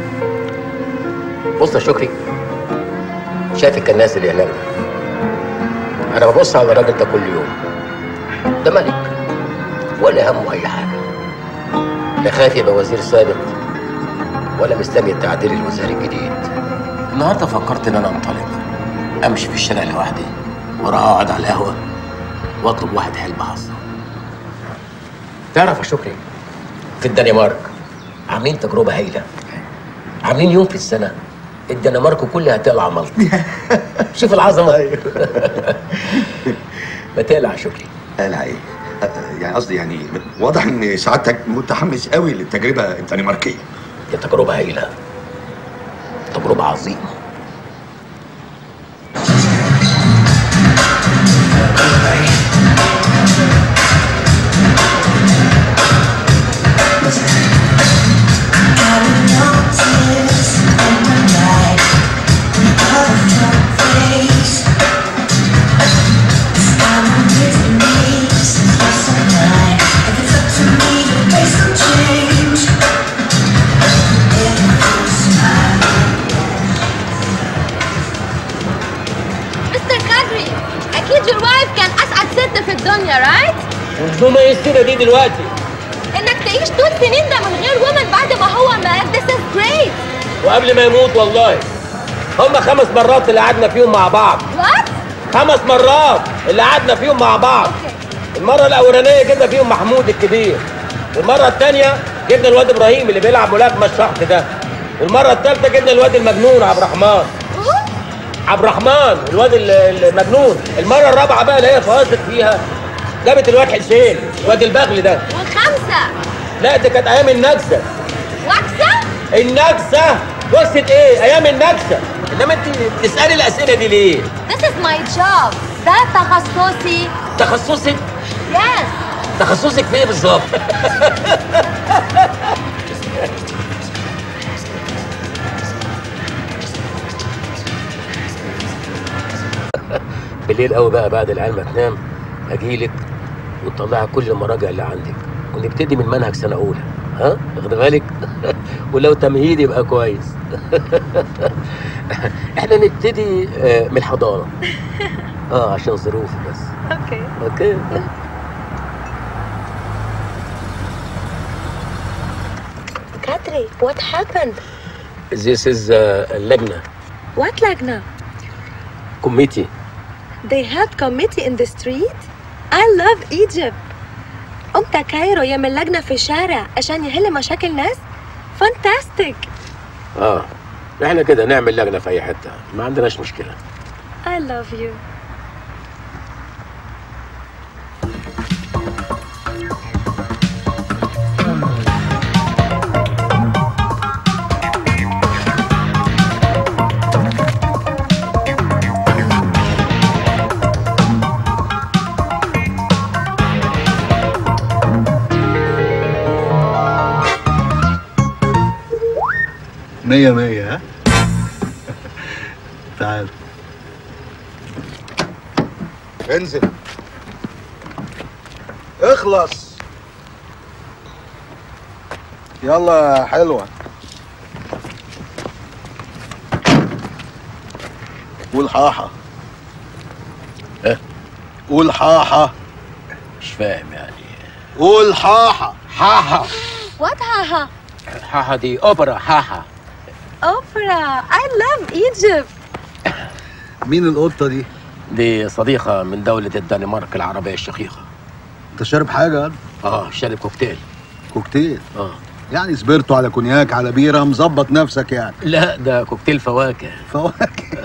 بص يا شكري شايف الكناس اللي هناك ده انا ببص على الراجل ده كل يوم ده ملك ولا همه اي حاجه لا خايف يبقى وزير سابق ولا مستني التعديل الوزاري الجديد النهارده فكرت ان انا انطلق امشي في الشارع لوحدي واروح اقعد على القهوه واطلب واحد حلم حصه تعرف يا شكري في الدنمارك عاملين تجربه هايله عاملين يوم في السنه الدنمارك كلها تقلع ملط شوف العظمه ما تقلع يا شكري قلع ايه؟ يعني قصدي يعني واضح ان سعادتك متحمس قوي للتجربه الدنماركيه دي تجربه هايله تجربه عظيمه مستر كادري اكيد your wife كان اسعد ست في الدنيا رايت وبدون ايه السيره دي دلوقتي انك تعيش طول سنين ده من غير ومن بعد ما هو مات this is great وقبل ما يموت والله هم خمس مرات اللي قعدنا فيهم مع بعض what خمس مرات اللي قعدنا فيهم مع بعض المرة الأولانية جبنا فيهم محمود الكبير والمرة الثانية جبنا الواد إبراهيم اللي بيلعب ملاكمة الشحط ده والمرة الثالثة جبنا الواد المجنون عبد الرحمن عبد الرحمن الواد ال- المجنون المرة الرابعة بقى اللي هي فاصل فيها جابت الواد حسين الواد البغل ده والخمسه لا دي كانت ايام النكسه وكسة؟ النكسه وكسه ايه ايام النكسه انما انت بتسالي الاسئله دي ليه This is my job ده تخصصي تخصصك Yes تخصصك في ايه بالظبط بالليل قوي بقى بعد العيال ما تنام اجيلك وتطلعي كل المراجع اللي عندك ونبتدي من منهج سنه اولى ها واخد بالك ولو تمهيد يبقى كويس احنا نبتدي آه، من الحضانه اه عشان ظروفي بس اوكي اوكي Kadri, what happened? This is uh, لجنه What لجنة? كوميتي They had committee in the street? I love Egypt قمت كايرو يعمل لجنة في الشارع عشان يحل مشاكل ناس Fantastic اه احنا كده نعمل لجنه في اي حته ما عندناش مشكله I love you مية مية ها تعال انزل اخلص يلا يا حلوة قول حاحة ايه قول حاحة مش فاهم يعني قول حاحة حاحة What haha? حاحة دي اوبرا حاحة Opera I love Egypt مين القطة دي؟ دي صديقة من دولة الدنمارك العربية الشقيقة انت شارب حاجة؟ اه شارب كوكتيل كوكتيل اه يعني سبرتو على كونياك على بيرة مظبط نفسك يعني لا ده كوكتيل فواكه فواكه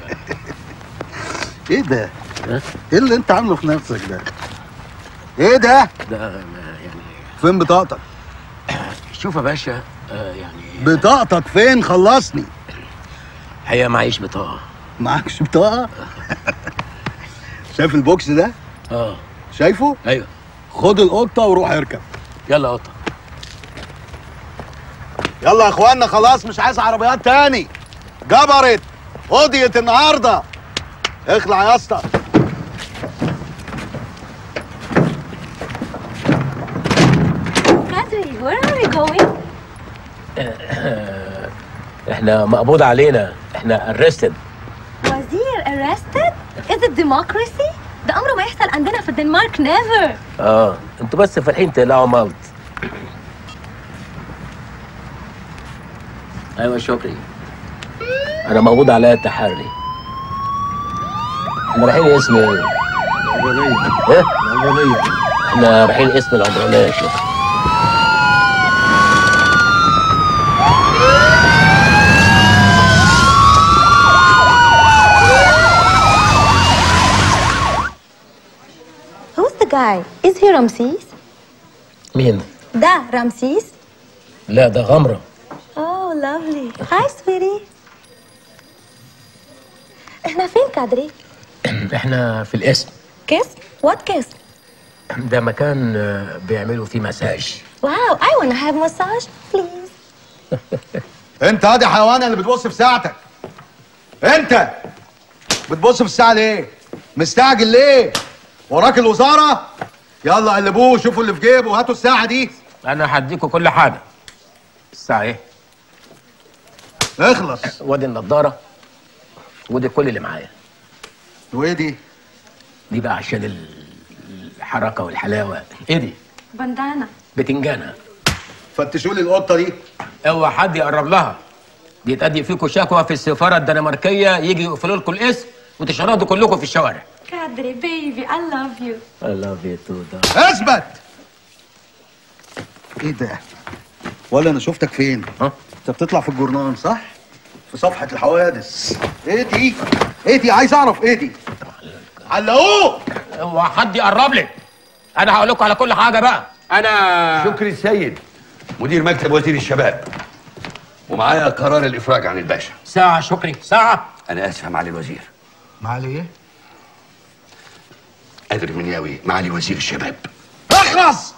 ايه ده؟ ايه اللي انت عامله في نفسك ده؟ ايه ده؟ ده ما يعني فين بطاقتك؟ شوف يا باشا آه يعني بطاقتك فين؟ خلصني هي معيش بطاقة معكش بطاقة؟ شايف البوكس ده؟ اه شايفه؟ ايوه خد القطة وروح اركب يلا يا قطة يلا يا اخوانا خلاص مش عايز عربيات تاني جبرت قضيت النهارده اخلع يا اسطى Kadri, where are we going? احنا مقبوض علينا احنا arrested وزير arrested? Is it democracy? ده أمره ما يحصل عندنا في الدنمارك never اه انتوا بس فالحين تقلعوا مالت ايوه شكري انا مقبوض عليا التحري احنا رايحين اسم ايه؟ ايه؟ العمرانية احنا رايحين اسم العمرانية يا شكري Who's the guy? Is he Ramses? مين؟ ده رمسيس لا ده غمرة Oh lovely Hi sweetie احنا فين كادري؟ احنا في الاسم كيس؟ What kiss? ده مكان آه، بيعملوا فيه مساج Wow I wanna have massage please انت هادي حيوان اللي بتبص في ساعتك انت بتبص في الساعه ليه مستعجل ليه وراك الوزاره يلا قلبوه شوفوا اللي في جيبه هاتوا الساعه دي انا هديكوا كل حاجة الساعة ايه؟ اخلص وادي النضارة ودي كل اللي معايا وايه دي؟ دي بقى عشان ال- الحركة والحلاوة ايه دي؟ بندانا بتنجانة فتشوا لي القطة دي اوعى حد يقرب لها دي تأدي فيكم شكوى في السفارة الدنماركية يجي يقفلوا لكم الاسم وتشردوا كلكم في الشوارع كادري baby I love you I love you too اثبت ايه ده؟ ولا انا شفتك فين؟ ها؟ انت بتطلع في الجورنال صح؟ في صفحة الحوادث ايه دي؟ ايه دي؟ عايز اعرف ايه دي؟ علقوه اوعى حد يقرب لك انا هقول لكم على كل حاجة بقى انا شكري السيد مدير مكتب وزير الشباب ومعايا قرار الافراج عن الباشا ساعة شكري ساعة انا اسف يا معالي الوزير معالي ايه؟ قادر المنياوي معالي وزير الشباب اخلص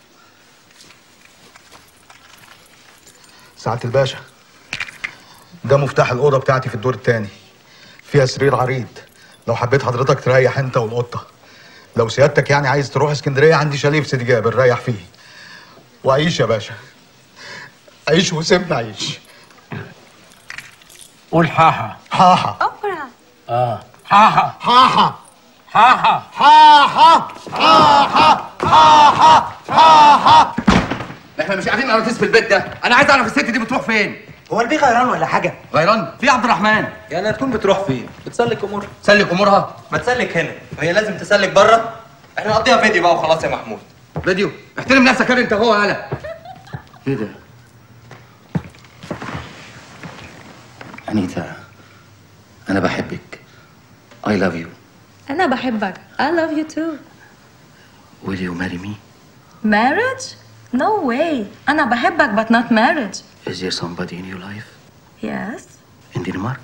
سعادة الباشا ده مفتاح الأوضة بتاعتي في الدور التاني فيها سرير عريض لو حبيت حضرتك تريح انت والقطة لو سيادتك يعني عايز تروح اسكندرية عندي شاليه في سيدي جابر ريح فيه وعيش يا باشا عيش وسيبني عيش قول حاحة حاحة اوبرا اه حاحة حاحة حاحة حاحة حاحة حاحة حاحة احنا مش قاعدين قراطيس في البيت ده انا عايز اعرف الست دي بتروح فين هو البيه غيران ولا حاجه غيران في عبد الرحمن يعني هتكون بتروح فين بتسلك امورها سلك امورها ما تسلك هنا وهي لازم تسلك بره احنا نقضيها فيديو بقى وخلاص يا محمود فيديو احترم نفسك يا انت هو يالا ايه ده انيتا انا بحبك I love you أنا بحبك I love you too will you marry me marriage no way أنا بحبك but not marriage is there somebody in your life yes in Denmark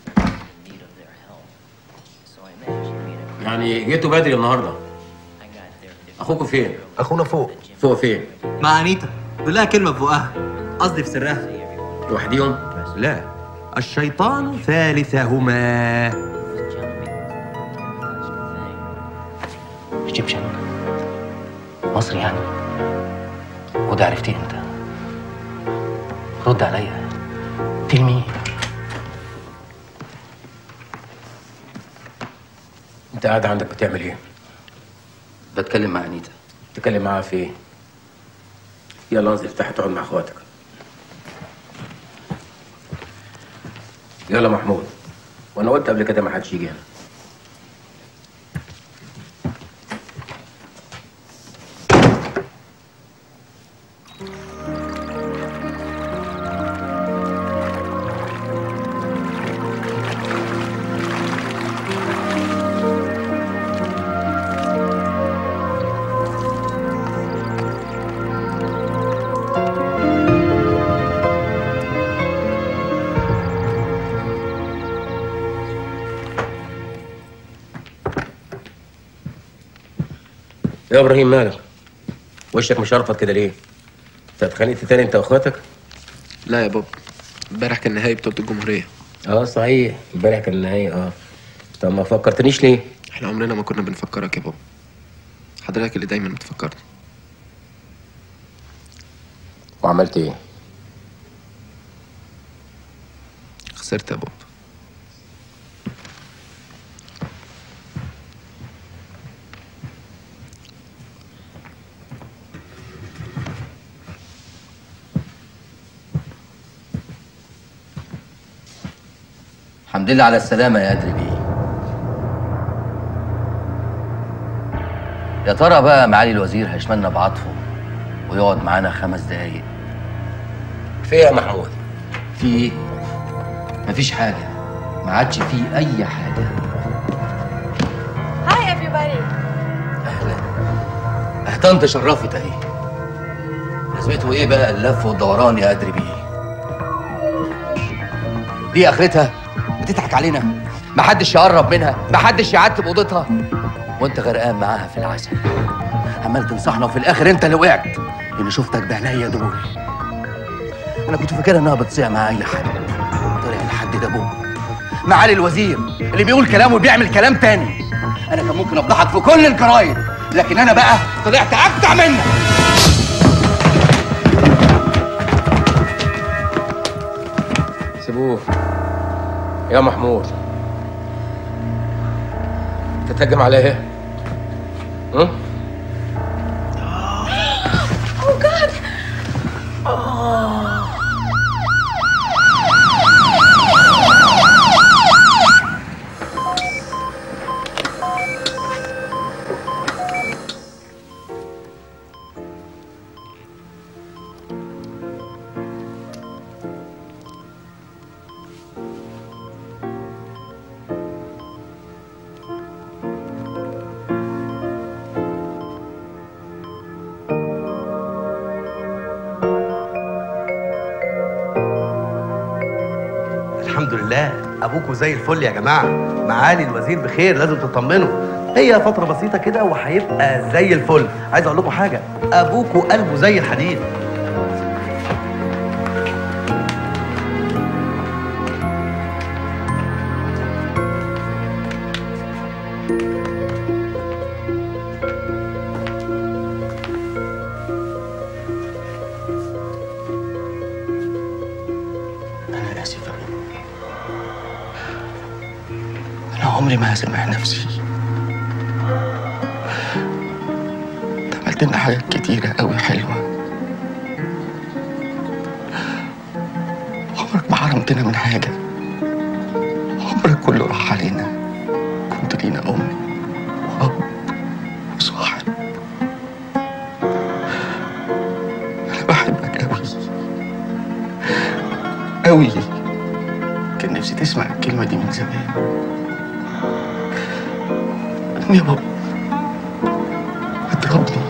يعني جيتوا بدري النهارده اخوكوا فين اخونا فوق فوق فين مع انيتا قول لها كلمه ببقها قصدي في سرها لوحديهم لا الشيطان ثالثهما ايجيبشن مصري يعني وده عرفتيه امتى رد عليا تلمي انت قاعد عندك بتعمل ايه بتكلم مع انيتا تتكلم معاها في ايه يلا انزل تحت اقعد مع اخواتك يلا محمود وانا قلت قبل كده ما حدش يجي هنا يا ابراهيم مالك وشك مشرفط كده ليه انت اتخانقت تاني انت واخواتك لا يا بابا امبارح كان نهائي بطولة الجمهورية اه صحيح امبارح كان النهائي اه طب ما فكرتنيش ليه احنا عمرنا ما كنا بنفكرك يا بابا حضرتك اللي دايما بتفكرنا وعملت ايه خسرت يا بابا الحمد لله على السلامة يا أدري بيه يا ترى بقى معالي الوزير هيشملنا بعطفه ويقعد معانا خمس دقايق في ايه يا محمود في ايه؟ مفيش حاجة ما عادش فيه أي حاجة Hi everybody اهتمت شرفت اهي لازمته ايه بقى اللف والدوران يا أدري بيه دي اخرتها بتضحك علينا محدش يقرب منها محدش يعتب اوضتها وانت غرقان معاها في العسل عمال تنصحنا وفي الاخر انت اللي وقعت اني شفتك بعينيا دول انا كنت فاكرها انها بتصيع مع اي حد طلع الحد ده ابوه معالي الوزير اللي بيقول كلام وبيعمل كلام تاني انا كان ممكن افضحك في كل الجرايد لكن انا بقى طلعت اجدع منك سيبوه يا محمود تتهجم عليا ايه؟ ها؟ Oh God oh. الحمد لله ابوكوا زي الفل يا جماعه معالي الوزير بخير لازم تطمنوا هي فتره بسيطه كده وهيبقى زي الفل عايز اقول لكم حاجه ابوكوا قلبه زي الحديد أنا آسف أوي أنا عمري ما هسامح نفسي أنت عملت لنا حاجات كتيرة أوي حلوة عمرك ما حرمتنا من حاجة عمرك كله راح علينا كنت لينا أم وأب وصاحب أنا بحبك أوي أوي كان نفسي تسمع الكلمة دي من زمان قوم يا بابا اضربني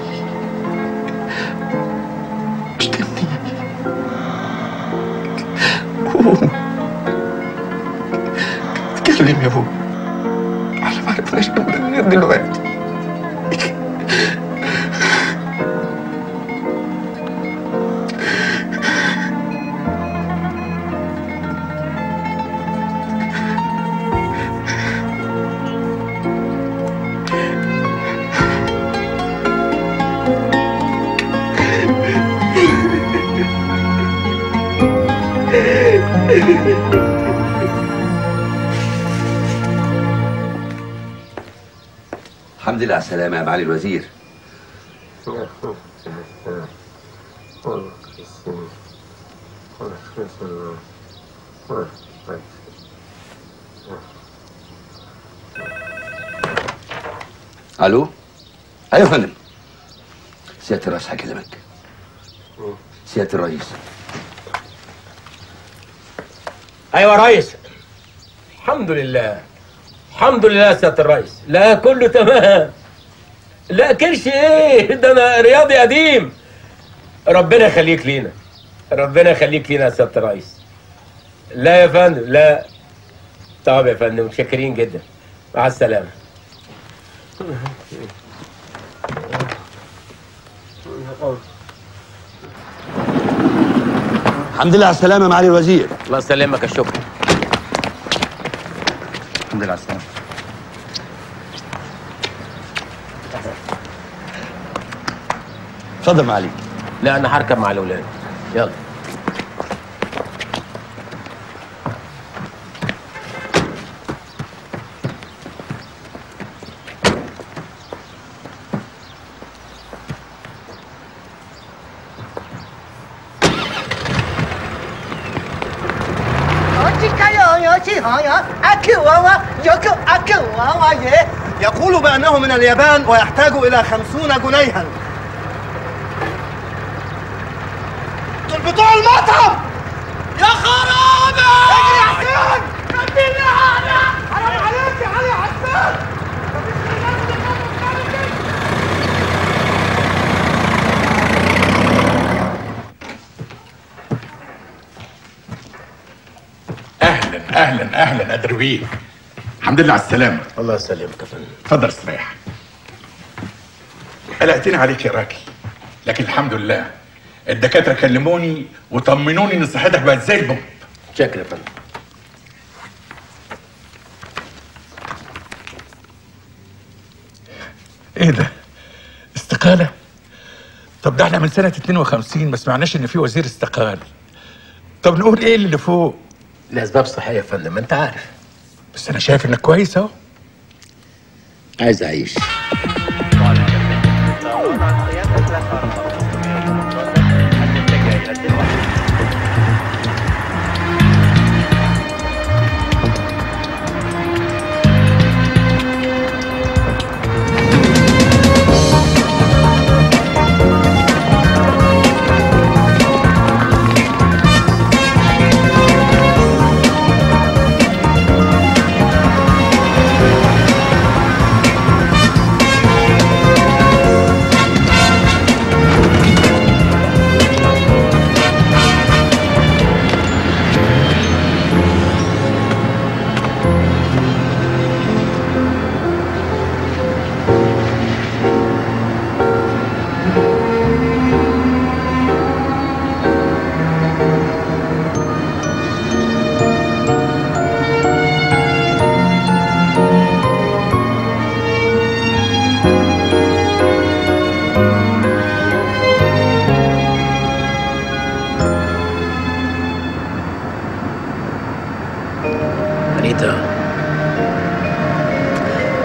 اشتمني قوم اتكلم يا بابا احنا ما عرفناش ابدا غير دلوقتي الحمد لله على السلامة يا معالي الوزير الو ايوه يا فندم سيادة الرئيس هكلمك سيادة الرئيس ايوه يا ريس الحمد لله الحمد لله يا سياده الريس لا كله تمام لا كرش ايه ده انا رياضي قديم ربنا يخليك لينا ربنا يخليك لينا يا سياده الريس لا يا فندم لا طب يا فندم متشكرين جدا مع السلامه الحمد لله على السلامة يا معالي الوزير الله يسلمك يا شكري الحمد لله على السلامة اتفضل معالي لا انا هركب مع الاولاد يلا يقول بأنه من اليابان ويحتاج إلى خمسون جنيها دول بتوع المطعم يا خرابي اجري يا حسين خليني على حرام عليك يا علي حسين اهلا اهلا اهلا ادرويه الحمد لله على السلامه الله يسلمك يا فندم اتفضل استريح قلقتني عليك يا راجل لكن الحمد لله الدكاتره كلموني وطمنوني ان صحتك بقت زي البوم شكرا يا فندم ايه ده استقاله طب ده احنا من سنه 52 ما سمعناش ان في وزير استقال طب نقول ايه اللي فوق لاسباب صحيه يا فندم ما انت عارف بس انا شايف انك كويس اهو عايز اعيش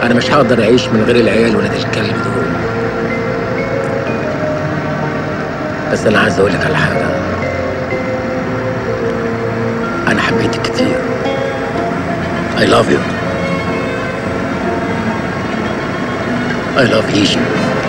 انا مش هقدر اعيش من غير العيال ولاد الكلب دول بس انا عايز اقول لك على حاجه انا حبيتك كتير I love you I love Egypt